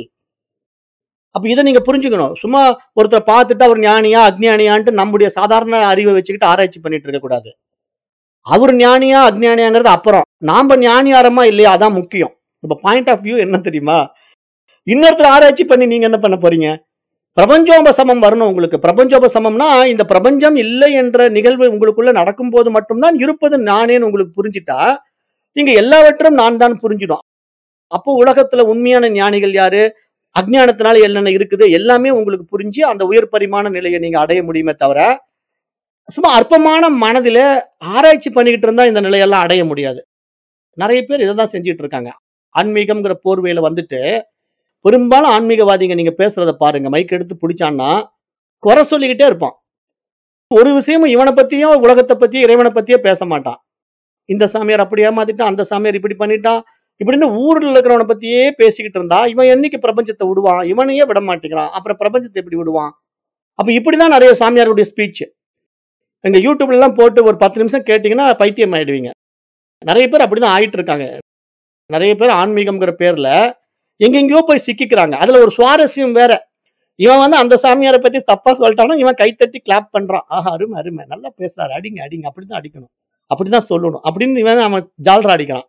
அப்ப இதை நீங்க புரிஞ்சுக்கணும் சும்மா ஒருத்தரை பார்த்துட்டு அவர் ஞானியா அக்ஞானியான்ட்டு நம்முடைய சாதாரண அறிவை வச்சுக்கிட்டு ஆராய்ச்சி பண்ணிட்டு இருக்க கூடாது அவர் ஞானியா அக்ஞானியாங்கிறது அப்புறம் நாம ஞானியாரமா இல்லையா அதான் முக்கியம் இப்ப பாயிண்ட் ஆஃப் வியூ என்ன தெரியுமா இன்னொருத்தர் ஆராய்ச்சி பண்ணி நீங்க என்ன பண்ண போறீங்க பிரபஞ்சோபசமம் வரணும் உங்களுக்கு பிரபஞ்சோபசமம்னா இந்த பிரபஞ்சம் இல்லை என்ற நிகழ்வு உங்களுக்குள்ள நடக்கும்போது மட்டும்தான் இருப்பது நானேன்னு உங்களுக்கு புரிஞ்சிட்டா இங்க எல்லாவற்றும் நான் தான் புரிஞ்சிடும் அப்போ உலகத்துல உண்மையான ஞானிகள் யாரு அஜ்ஞானத்தினால என்னென்ன இருக்குது எல்லாமே உங்களுக்கு புரிஞ்சு அந்த உயர் பரிமாண நிலையை நீங்க அடைய முடியுமே தவிர சும்மா அற்பமான மனதில ஆராய்ச்சி பண்ணிக்கிட்டு இருந்தா இந்த நிலையெல்லாம் அடைய முடியாது நிறைய பேர் இதை தான் செஞ்சுட்டு இருக்காங்க ஆன்மீகம்ங்கிற போர்வையில வந்துட்டு பெரும்பாலும் ஆன்மீகவாதிங்க நீங்க பேசுறத பாருங்க மைக் எடுத்து பிடிச்சான்னா குறை சொல்லிக்கிட்டே இருப்பான் ஒரு விஷயமும் இவனை பத்தியோ உலகத்தை பத்தியோ இறைவனை பத்தியோ பேச மாட்டான் இந்த சாமியார் அப்படி ஏமாத்திட்டான் அந்த சாமியார் இப்படி பண்ணிட்டான் இப்படின்னு ஊர்ல இருக்கிறவனை பத்தியே பேசிக்கிட்டு இருந்தா இவன் என்னைக்கு பிரபஞ்சத்தை விடுவான் இவனையே விட மாட்டேங்கிறான் அப்புறம் பிரபஞ்சத்தை எப்படி விடுவான் அப்ப இப்படிதான் நிறைய சாமியாருடைய ஸ்பீச் எங்க யூடியூப்ல எல்லாம் போட்டு ஒரு பத்து நிமிஷம் கேட்டீங்கன்னா பைத்தியம் ஆயிடுவீங்க நிறைய பேர் அப்படிதான் ஆயிட்டு இருக்காங்க நிறைய பேர் ஆன்மீகம்ங்கிற பேர்ல எங்கெங்கயோ போய் சிக்கிக்கிறாங்க அதுல ஒரு சுவாரஸ்யம் வேற இவன் வந்து அந்த சாமியாரை பத்தி தப்பா சொல்லிட்டாலும் இவன் கைத்தட்டி கிளாப் பண்றான் ஆஹா அருமை அருமை நல்லா பேசுறாரு அடிங்க அடிங்க அப்படிதான் அடிக்கணும் அப்படிதான் சொல்லணும் அப்படின்னு இவன் அவன் ஜால்ரா அடிக்கிறான்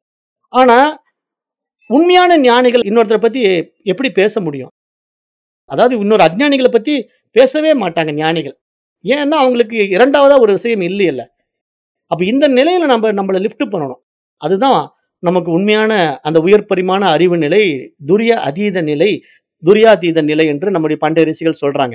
ஆனா உண்மையான ஞானிகள் இன்னொருத்தரை பத்தி எப்படி பேச முடியும் அதாவது இன்னொரு அஜ்ஞானிகளை பத்தி பேசவே மாட்டாங்க ஞானிகள் ஏன்னா அவங்களுக்கு இரண்டாவதா ஒரு விஷயம் இல்லையல்ல அப்ப இந்த நிலையில நம்ம நம்மளை லிஃப்ட் பண்ணணும் அதுதான் நமக்கு உண்மையான அந்த உயர் பரிமாண அறிவு நிலை துரிய அதீத நிலை துரியாதீத நிலை என்று நம்முடைய பண்டைய ரிஷிகள் சொல்றாங்க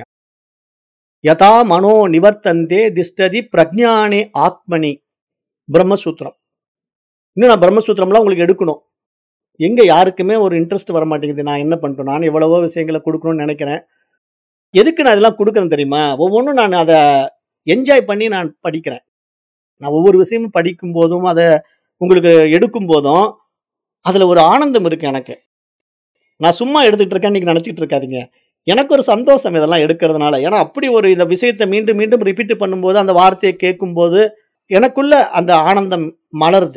யதா மனோ நிவர்த்தந்தே திஷ்டதி பிரஜானே ஆத்மனி பிரம்மசூத்திரம் இன்னும் நான் பிரம்மசூத்திரம்லாம் உங்களுக்கு எடுக்கணும் எங்க யாருக்குமே ஒரு இன்ட்ரெஸ்ட் வர மாட்டேங்குது நான் என்ன பண்றேன் நான் எவ்வளவோ விஷயங்களை கொடுக்கணும்னு நினைக்கிறேன் எதுக்கு நான் இதெல்லாம் கொடுக்குறேன் தெரியுமா ஒவ்வொன்றும் நான் அதை என்ஜாய் பண்ணி நான் படிக்கிறேன் நான் ஒவ்வொரு விஷயமும் படிக்கும் போதும் அதை உங்களுக்கு எடுக்கும் போதும் அதுல ஒரு ஆனந்தம் இருக்கு எனக்கு நான் சும்மா எடுத்துட்டு இருக்கேன் நீங்க நினைச்சிட்டு இருக்காதீங்க எனக்கு ஒரு சந்தோஷம் இதெல்லாம் எடுக்கிறதுனால ஏன்னா அப்படி ஒரு இந்த விஷயத்தை மீண்டும் மீண்டும் ரிப்பீட் பண்ணும்போது அந்த வார்த்தையை கேட்கும்போது எனக்குள்ள அந்த ஆனந்தம் மலருது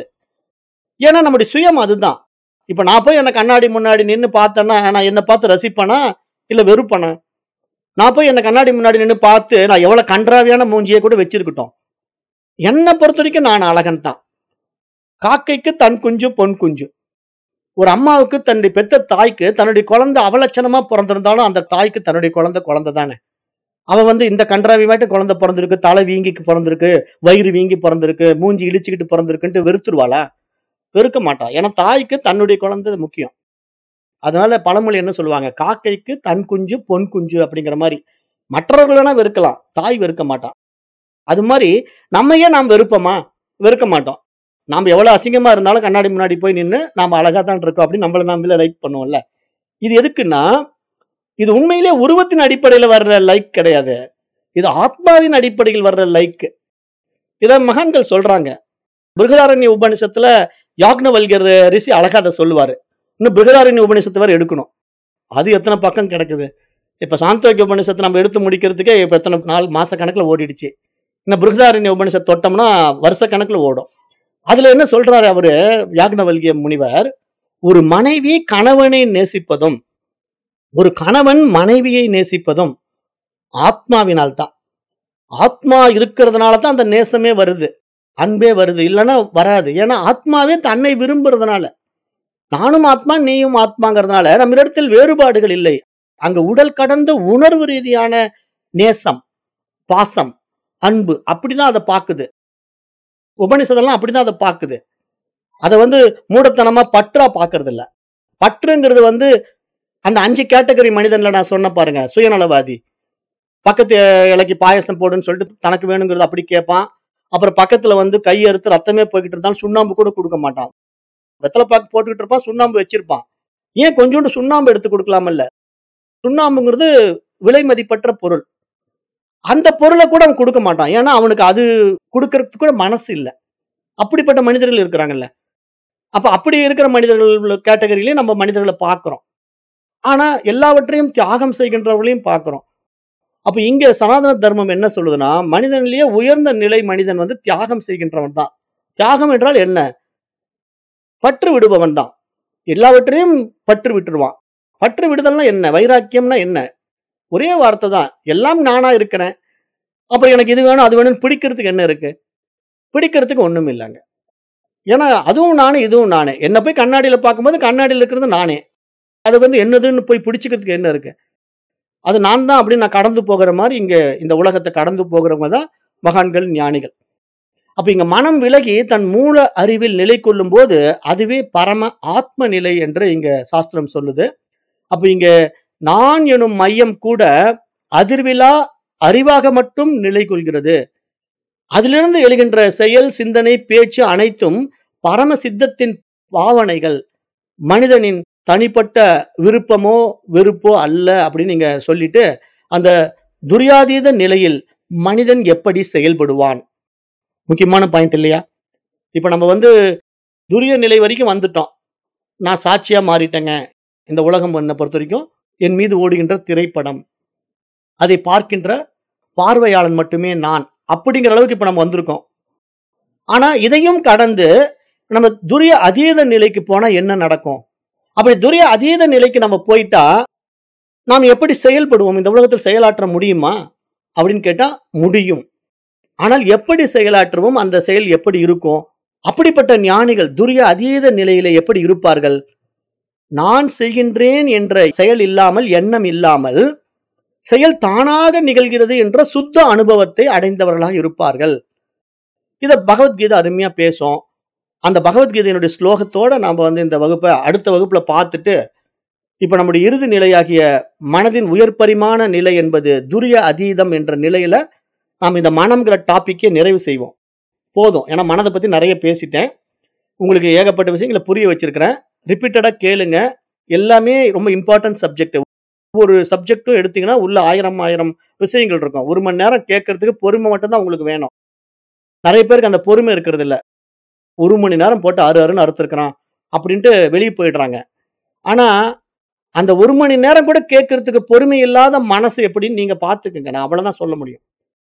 ஏன்னா நம்முடைய சுயம் அதுதான் இப்ப நான் போய் என்ன கண்ணாடி முன்னாடி நின்று பார்த்தேன்னா நான் என்னை பார்த்து ரசிப்பேனா இல்ல வெறுப்பேனா நான் போய் என்ன கண்ணாடி முன்னாடி நின்று பார்த்து நான் எவ்வளவு கன்றாவியான மூஞ்சியை கூட வச்சிருக்கட்டும் என்னை பொறுத்த வரைக்கும் நான் அழகன் தான் காக்கைக்கு தன் குஞ்சு பொன் குஞ்சு ஒரு அம்மாவுக்கு தன்னுடைய பெத்த தாய்க்கு தன்னுடைய குழந்தை அவலட்சணமா பிறந்திருந்தாலும் அந்த தாய்க்கு தன்னுடைய குழந்தை குழந்தை தானே அவ வந்து இந்த கன்றாவி மாட்டு குழந்தை பிறந்திருக்கு தலை வீங்கிக்கு பிறந்திருக்கு வயிறு வீங்கி பிறந்திருக்கு மூஞ்சி இழிச்சுக்கிட்டு பிறந்திருக்குன்ட்டு வெறுத்துருவாளா வெறுக்க மாட்டா ஏன்னா தாய்க்கு தன்னுடைய குழந்தை முக்கியம் அதனால பழமொழி என்ன சொல்லுவாங்க காக்கைக்கு தன் குஞ்சு பொன் குஞ்சு அப்படிங்கிற மாதிரி மற்றவர்கள் வேணா வெறுக்கலாம் தாய் வெறுக்க மாட்டான் அது மாதிரி நம்ம ஏன் நாம் வெறுப்போமா வெறுக்க மாட்டோம் நாம் எவ்வளவு அசிங்கமா இருந்தாலும் கண்ணாடி முன்னாடி போய் நின்று நாம அழகா தான் இருக்கோம் அப்படின்னு நம்மள நாம லைக் பண்ணுவோம்ல இது எதுக்குன்னா இது உண்மையிலே உருவத்தின் அடிப்படையில் வர்ற லைக் கிடையாது இது ஆத்மாவின் அடிப்படையில் வர்ற லைக் இத மகான்கள் சொல்றாங்க பிருகதாரண்ய உபனிஷத்துல யாக்னவல்கர் ரிஷி அழகா அதை சொல்லுவாரு இன்னும் பிருகதாரண்ய உபனிஷத்து வரை எடுக்கணும் அது எத்தனை பக்கம் கிடக்குது இப்ப சாந்தோக்கிய உபனிஷத்தை நம்ம எடுத்து முடிக்கிறதுக்கே இப்ப எத்தனை நாள் மாச கணக்குல ஓடிடுச்சு இன்னும் பிருகதாரண்ய உபனிஷத் தொட்டோம்னா வருஷ கணக்குல ஓடும் அதுல என்ன சொல்றாரு அவரு யாக்னவல்கிய முனிவர் ஒரு மனைவி கணவனை நேசிப்பதும் ஒரு கணவன் மனைவியை நேசிப்பதும் ஆத்மாவினால் தான் ஆத்மா இருக்கிறதுனால தான் அந்த நேசமே வருது அன்பே வருது இல்லைன்னா வராது ஏன்னா ஆத்மாவே தன்னை விரும்புறதுனால நானும் ஆத்மா நீயும் ஆத்மாங்கிறதுனால நம்ம இடத்தில் வேறுபாடுகள் இல்லை அங்க உடல் கடந்த உணர்வு ரீதியான நேசம் பாசம் அன்பு அப்படிதான் அதை பாக்குது உபனிஷதெல்லாம் அப்படிதான் அதை பாக்குது அதை வந்து மூடத்தனமா பற்றா பாக்குறது இல்ல பற்றுங்கிறது வந்து அந்த அஞ்சு கேட்டகரி மனிதன்ல நான் சொன்ன பாருங்க சுயநலவாதி பக்கத்து இலைக்கு பாயசம் போடுன்னு சொல்லிட்டு தனக்கு வேணுங்கிறது அப்படி கேட்பான் அப்புறம் பக்கத்துல வந்து கை அறுத்து ரத்தமே போய்கிட்டு இருந்தாலும் சுண்ணாம்பு கூட கொடுக்க மாட்டான் வெத்தலை பாக்கு போட்டுக்கிட்டு இருப்பான் சுண்ணாம்பு வச்சிருப்பான் ஏன் கொஞ்சோண்டு சுண்ணாம்பு எடுத்து கொடுக்கலாமல்ல சுண்ணாம்புங்கிறது விலை மதிப்பற்ற பொருள் அந்த பொருளை கூட அவன் கொடுக்க மாட்டான் ஏன்னா அவனுக்கு அது கொடுக்கறதுக்கு கூட மனசு இல்லை அப்படிப்பட்ட மனிதர்கள் இருக்கிறாங்கல்ல அப்ப அப்படி இருக்கிற மனிதர்கள் கேட்டகரியிலையும் நம்ம மனிதர்களை பார்க்கிறோம் ஆனா எல்லாவற்றையும் தியாகம் செய்கின்றவர்களையும் பார்க்கிறோம் அப்ப இங்க சனாதன தர்மம் என்ன சொல்லுதுன்னா மனிதனிலேயே உயர்ந்த நிலை மனிதன் வந்து தியாகம் செய்கின்றவன் தான் தியாகம் என்றால் என்ன பற்று விடுபவன் தான் எல்லாவற்றையும் பற்று விட்டுருவான் பற்று விடுதல்னா என்ன வைராக்கியம்னா என்ன ஒரே வார்த்தை தான் எல்லாம் நானா இருக்கிறேன் அப்புறம் எனக்கு இது வேணும் அது வேணும்னு பிடிக்கிறதுக்கு என்ன இருக்கு பிடிக்கிறதுக்கு ஒண்ணும் இல்லைங்க ஏன்னா அதுவும் நானே இதுவும் நானே என்ன போய் கண்ணாடியில பார்க்கும்போது கண்ணாடியில் இருக்கிறது நானே அது வந்து என்னதுன்னு போய் பிடிச்சிக்கிறதுக்கு என்ன இருக்கு அது நான் தான் அப்படின்னு நான் கடந்து போகிற மாதிரி இங்க இந்த உலகத்தை கடந்து போகிறவங்க தான் மகான்கள் ஞானிகள் அப்ப இங்க மனம் விலகி தன் மூல அறிவில் நிலை கொள்ளும்போது அதுவே பரம ஆத்ம நிலை என்று இங்க சாஸ்திரம் சொல்லுது அப்ப இங்க நான் எனும் மையம் கூட அதிர்விலா அறிவாக மட்டும் நிலை கொள்கிறது அதிலிருந்து எழுகின்ற செயல் சிந்தனை பேச்சு அனைத்தும் பரம சித்தத்தின் பாவனைகள் மனிதனின் தனிப்பட்ட விருப்பமோ வெறுப்போ அல்ல அப்படின்னு நீங்க சொல்லிட்டு அந்த துரியாதீத நிலையில் மனிதன் எப்படி செயல்படுவான் முக்கியமான பாயிண்ட் இல்லையா இப்ப நம்ம வந்து துரிய நிலை வரைக்கும் வந்துட்டோம் நான் சாட்சியா மாறிட்டேங்க இந்த உலகம் என்னை பொறுத்த வரைக்கும் என் மீது ஓடுகின்ற திரைப்படம் அதை பார்க்கின்ற பார்வையாளன் மட்டுமே நான் அப்படிங்கிற அளவுக்கு இப்ப நம்ம வந்திருக்கோம் ஆனா இதையும் கடந்து நம்ம துரிய அதீத நிலைக்கு போனா என்ன நடக்கும் அப்படி துரிய அதீத நிலைக்கு நம்ம போயிட்டா நாம் எப்படி செயல்படுவோம் இந்த உலகத்தில் செயலாற்ற முடியுமா அப்படின்னு கேட்டா முடியும் ஆனால் எப்படி செயலாற்றுவோம் அந்த செயல் எப்படி இருக்கும் அப்படிப்பட்ட ஞானிகள் துரிய அதீத நிலையில எப்படி இருப்பார்கள் நான் செய்கின்றேன் என்ற செயல் இல்லாமல் எண்ணம் இல்லாமல் செயல் தானாக நிகழ்கிறது என்ற சுத்த அனுபவத்தை அடைந்தவர்களாக இருப்பார்கள் இத பகவத்கீதை அருமையா பேசும் அந்த பகவத்கீதையினுடைய ஸ்லோகத்தோட நாம வந்து இந்த வகுப்பை அடுத்த வகுப்புல பார்த்துட்டு இப்ப நம்முடைய இறுதி நிலையாகிய மனதின் உயர் பரிமாண நிலை என்பது துரிய அதீதம் என்ற நிலையில நாம் இந்த மனம்ங்கிற டாபிக்கை நிறைவு செய்வோம் போதும் ஏன்னா மனதை பத்தி நிறைய பேசிட்டேன் உங்களுக்கு ஏகப்பட்ட விஷயங்களை புரிய வச்சிருக்கிறேன் ரிப்பீட்டடா கேளுங்க எல்லாமே ரொம்ப இம்பார்ட்டன்ட் சப்ஜெக்ட் ஒவ்வொரு சப்ஜெக்டும் எடுத்தீங்கன்னா உள்ள ஆயிரம் ஆயிரம் விஷயங்கள் இருக்கும் ஒரு மணி நேரம் கேட்கறதுக்கு பொறுமை மட்டும்தான் உங்களுக்கு வேணும் நிறைய பேருக்கு அந்த பொறுமை இருக்கிறது இல்ல ஒரு மணி நேரம் போட்டு அரு அருன்னு அறுத்துருக்கிறான் அப்படின்ட்டு வெளியே போயிடுறாங்க ஆனா அந்த ஒரு மணி நேரம் கூட கேட்கறதுக்கு பொறுமை இல்லாத மனசு எப்படின்னு நீங்க பாத்துக்கங்க நான் அவ்வளவுதான் சொல்ல முடியும்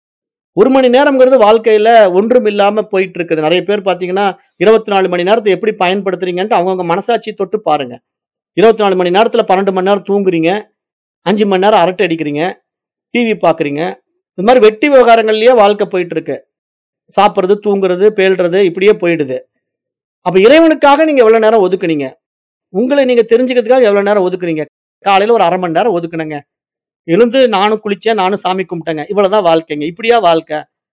ஒரு மணி நேரம்ங்கிறது வாழ்க்கையில ஒன்றும் இல்லாம போயிட்டு இருக்குது நிறைய பேர் பாத்தீங்கன்னா இருபத்தி நாலு மணி நேரத்தை எப்படி பயன்படுத்துறீங்கன்ட்டு அவங்கவுங்க மனசாட்சி தொட்டு பாருங்க இருபத்தி நாலு மணி நேரத்துல பன்னெண்டு மணி நேரம் தூங்குறீங்க அஞ்சு மணி நேரம் அரட்டை அடிக்கிறீங்க டிவி பாக்குறீங்க இந்த மாதிரி வெட்டி விவகாரங்கள்லயே வாழ்க்கை போயிட்டு இருக்கு சாப்பிட்றது தூங்குறது பேல்றது இப்படியே போயிடுது அப்ப இறைவனுக்காக நீங்க எவ்வளவு நேரம் ஒதுக்குனீங்க உங்களை நீங்க தெரிஞ்சுக்கிறதுக்காக எவ்வளவு நேரம் ஒதுக்குறீங்க காலையில ஒரு அரை மணி நேரம் ஒதுக்குனங்க எழுந்து நானும் குளிச்சேன் நானும் சாமி கும்பிட்டேங்க இவ்வளவுதான் வாழ்க்கைங்க இப்படியா வாழ்க்கை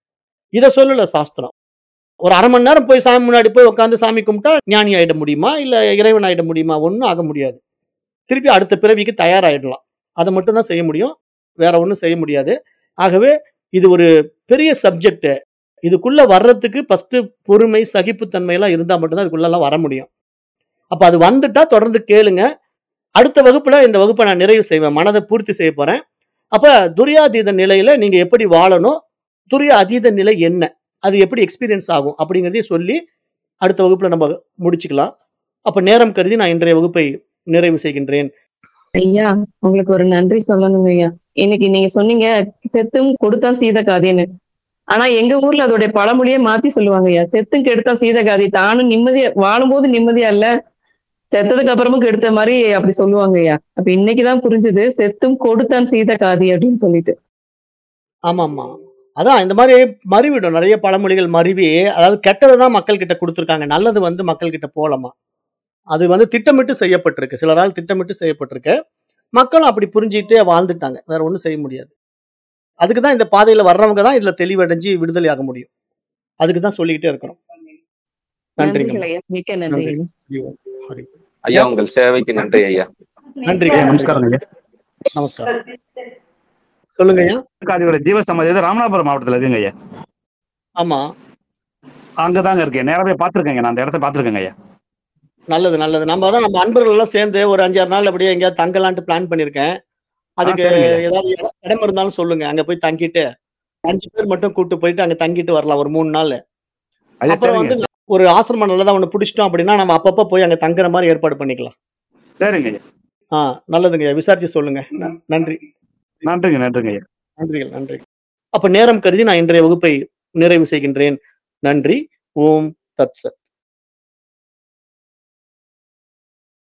இத சொல்லல சாஸ்திரம் ஒரு அரை மணி நேரம் போய் சாமி முன்னாடி போய் உட்காந்து சாமி கும்பிட்டா ஞானி ஆயிட முடியுமா இல்ல இறைவன் ஆயிட முடியுமா ஒன்றும் ஆக முடியாது திருப்பி அடுத்த பிறவிக்கு தயாராயிடலாம் அதை மட்டும் தான் செய்ய முடியும் வேற ஒன்றும் செய்ய முடியாது ஆகவே இது ஒரு பெரிய சப்ஜெக்ட் இதுக்குள்ள வர்றதுக்கு ஃபர்ஸ்ட் பொறுமை சகிப்புத்தன்மை எல்லாம் இருந்தா மட்டும்தான் இதுக்குள்ள எல்லாம் வர முடியும் அப்ப அது வந்துட்டா தொடர்ந்து கேளுங்க அடுத்த வகுப்புல இந்த வகுப்பை நான் நிறைவு செய்வேன் மனதை பூர்த்தி செய்ய போறேன் அப்ப துரியாதீத நிலையில நீங்க எப்படி வாழணும் துரிய அதீத நிலை என்ன அது எப்படி எக்ஸ்பீரியன்ஸ் ஆகும் அப்படிங்கிறதையும் சொல்லி அடுத்த வகுப்புல நம்ம முடிச்சுக்கலாம் அப்ப நேரம் கருதி நான் இன்றைய வகுப்பை நிறைவு செய்கின்றேன் ஐயா உங்களுக்கு ஒரு நன்றி சொல்லணுங்க ஐயா இன்னைக்கு நீங்க சொன்னீங்க செத்தும் கொடுத்தான் சீதகாதின்னு ஆனா எங்க ஊர்ல அதோடைய பழமொழியே மாத்தி சொல்லுவாங்க ஐயா செத்தும் கெடுத்தான் சீதகாதி தானும் நிம்மதியா வாழும்போது நிம்மதியா இல்ல செத்ததுக்கு அப்புறமும் கெடுத்த மாதிரி அப்படி சொல்லுவாங்க ஐயா அப்ப இன்னைக்குதான் புரிஞ்சுது செத்தும் கொடுத்தான் சீதகாதி அப்படின்னு சொல்லிட்டு ஆமா ஆமா அதான் இந்த மாதிரி மறிவிடும் நிறைய பழமொழிகள் மருவி அதாவது கெட்டதை தான் மக்கள் கிட்ட கொடுத்துருக்காங்க நல்லது வந்து மக்கள் கிட்ட போலமா அது வந்து திட்டமிட்டு செய்யப்பட்டிருக்கு சிலரால் திட்டமிட்டு செய்யப்பட்டிருக்கு மக்களும் அப்படி புரிஞ்சுக்கிட்டே வாழ்ந்துட்டாங்க வேற ஒன்றும் செய்ய முடியாது அதுக்கு தான் இந்த பாதையில வர்றவங்க தான் இதுல தெளிவடைஞ்சு விடுதலை ஆக முடியும் அதுக்கு தான் சொல்லிக்கிட்டே இருக்கிறோம் நன்றிங்க நன்றிகள் ஐயா மிக்க நன்றி நன்றி. ஐயா ஹரி. ஐயா உங்கள் சேவைக்கு நன்றி ஐயா நன்றி ஐயா நமஸ்காரம் ஐயா நமஸ்காரம் சொல்லுங்க ஐயா காதியோட ஜீவ சமாதி இது ராமநாதபுரம் மாவட்டத்துல இருக்குங்க ஐயா ஆமா அங்கதாங்க இருக்கேன் நேரா போய் பார்த்திருக்கேங்க நான் அந்த இடத்த பார்த்திருக்கேங்க ஐயா நல்லது நல்லது நம்ம தான் நம்ம அன்பர்கள் எல்லாம் சேர்ந்து ஒரு அஞ்சாறு நாள் அப்படியே எங்கேயாவது தங்கலான்ட்டு பிளான் பண்ணியிருக்கேன் அதுக்கு சரிங்க. ஏதாவது இடம் இடம் இருந்தாலும் சொல்லுங்க அங்க போய் தங்கிட்டு அஞ்சு பேர் மட்டும் கூட்டு போயிட்டு அங்க தங்கிட்டு வரலாம் ஒரு மூணு நாள் ஐயா அப்புறம் சரிங்க வந்து ஒரு ஆசிரமம் நல்லதா ஒண்ணு பிடிச்சிட்டோம் அப்படின்னா நம்ம அப்பப்ப போய் அங்க தங்குற மாதிரி ஏற்பாடு பண்ணிக்கலாம் சரிங்க ஐயா ஆ நல்லதுங்க விசாரிச்சு சொல்லுங்க ந- நன்றி நன்றிங்க நன்றிங்க ஐயா நன்றிகள் நன்றி அப்ப நேரம் கருதி நான் இன்றைய வகுப்பை நிறைவு செய்கின்றேன் நன்றி ஓம் தத் சத்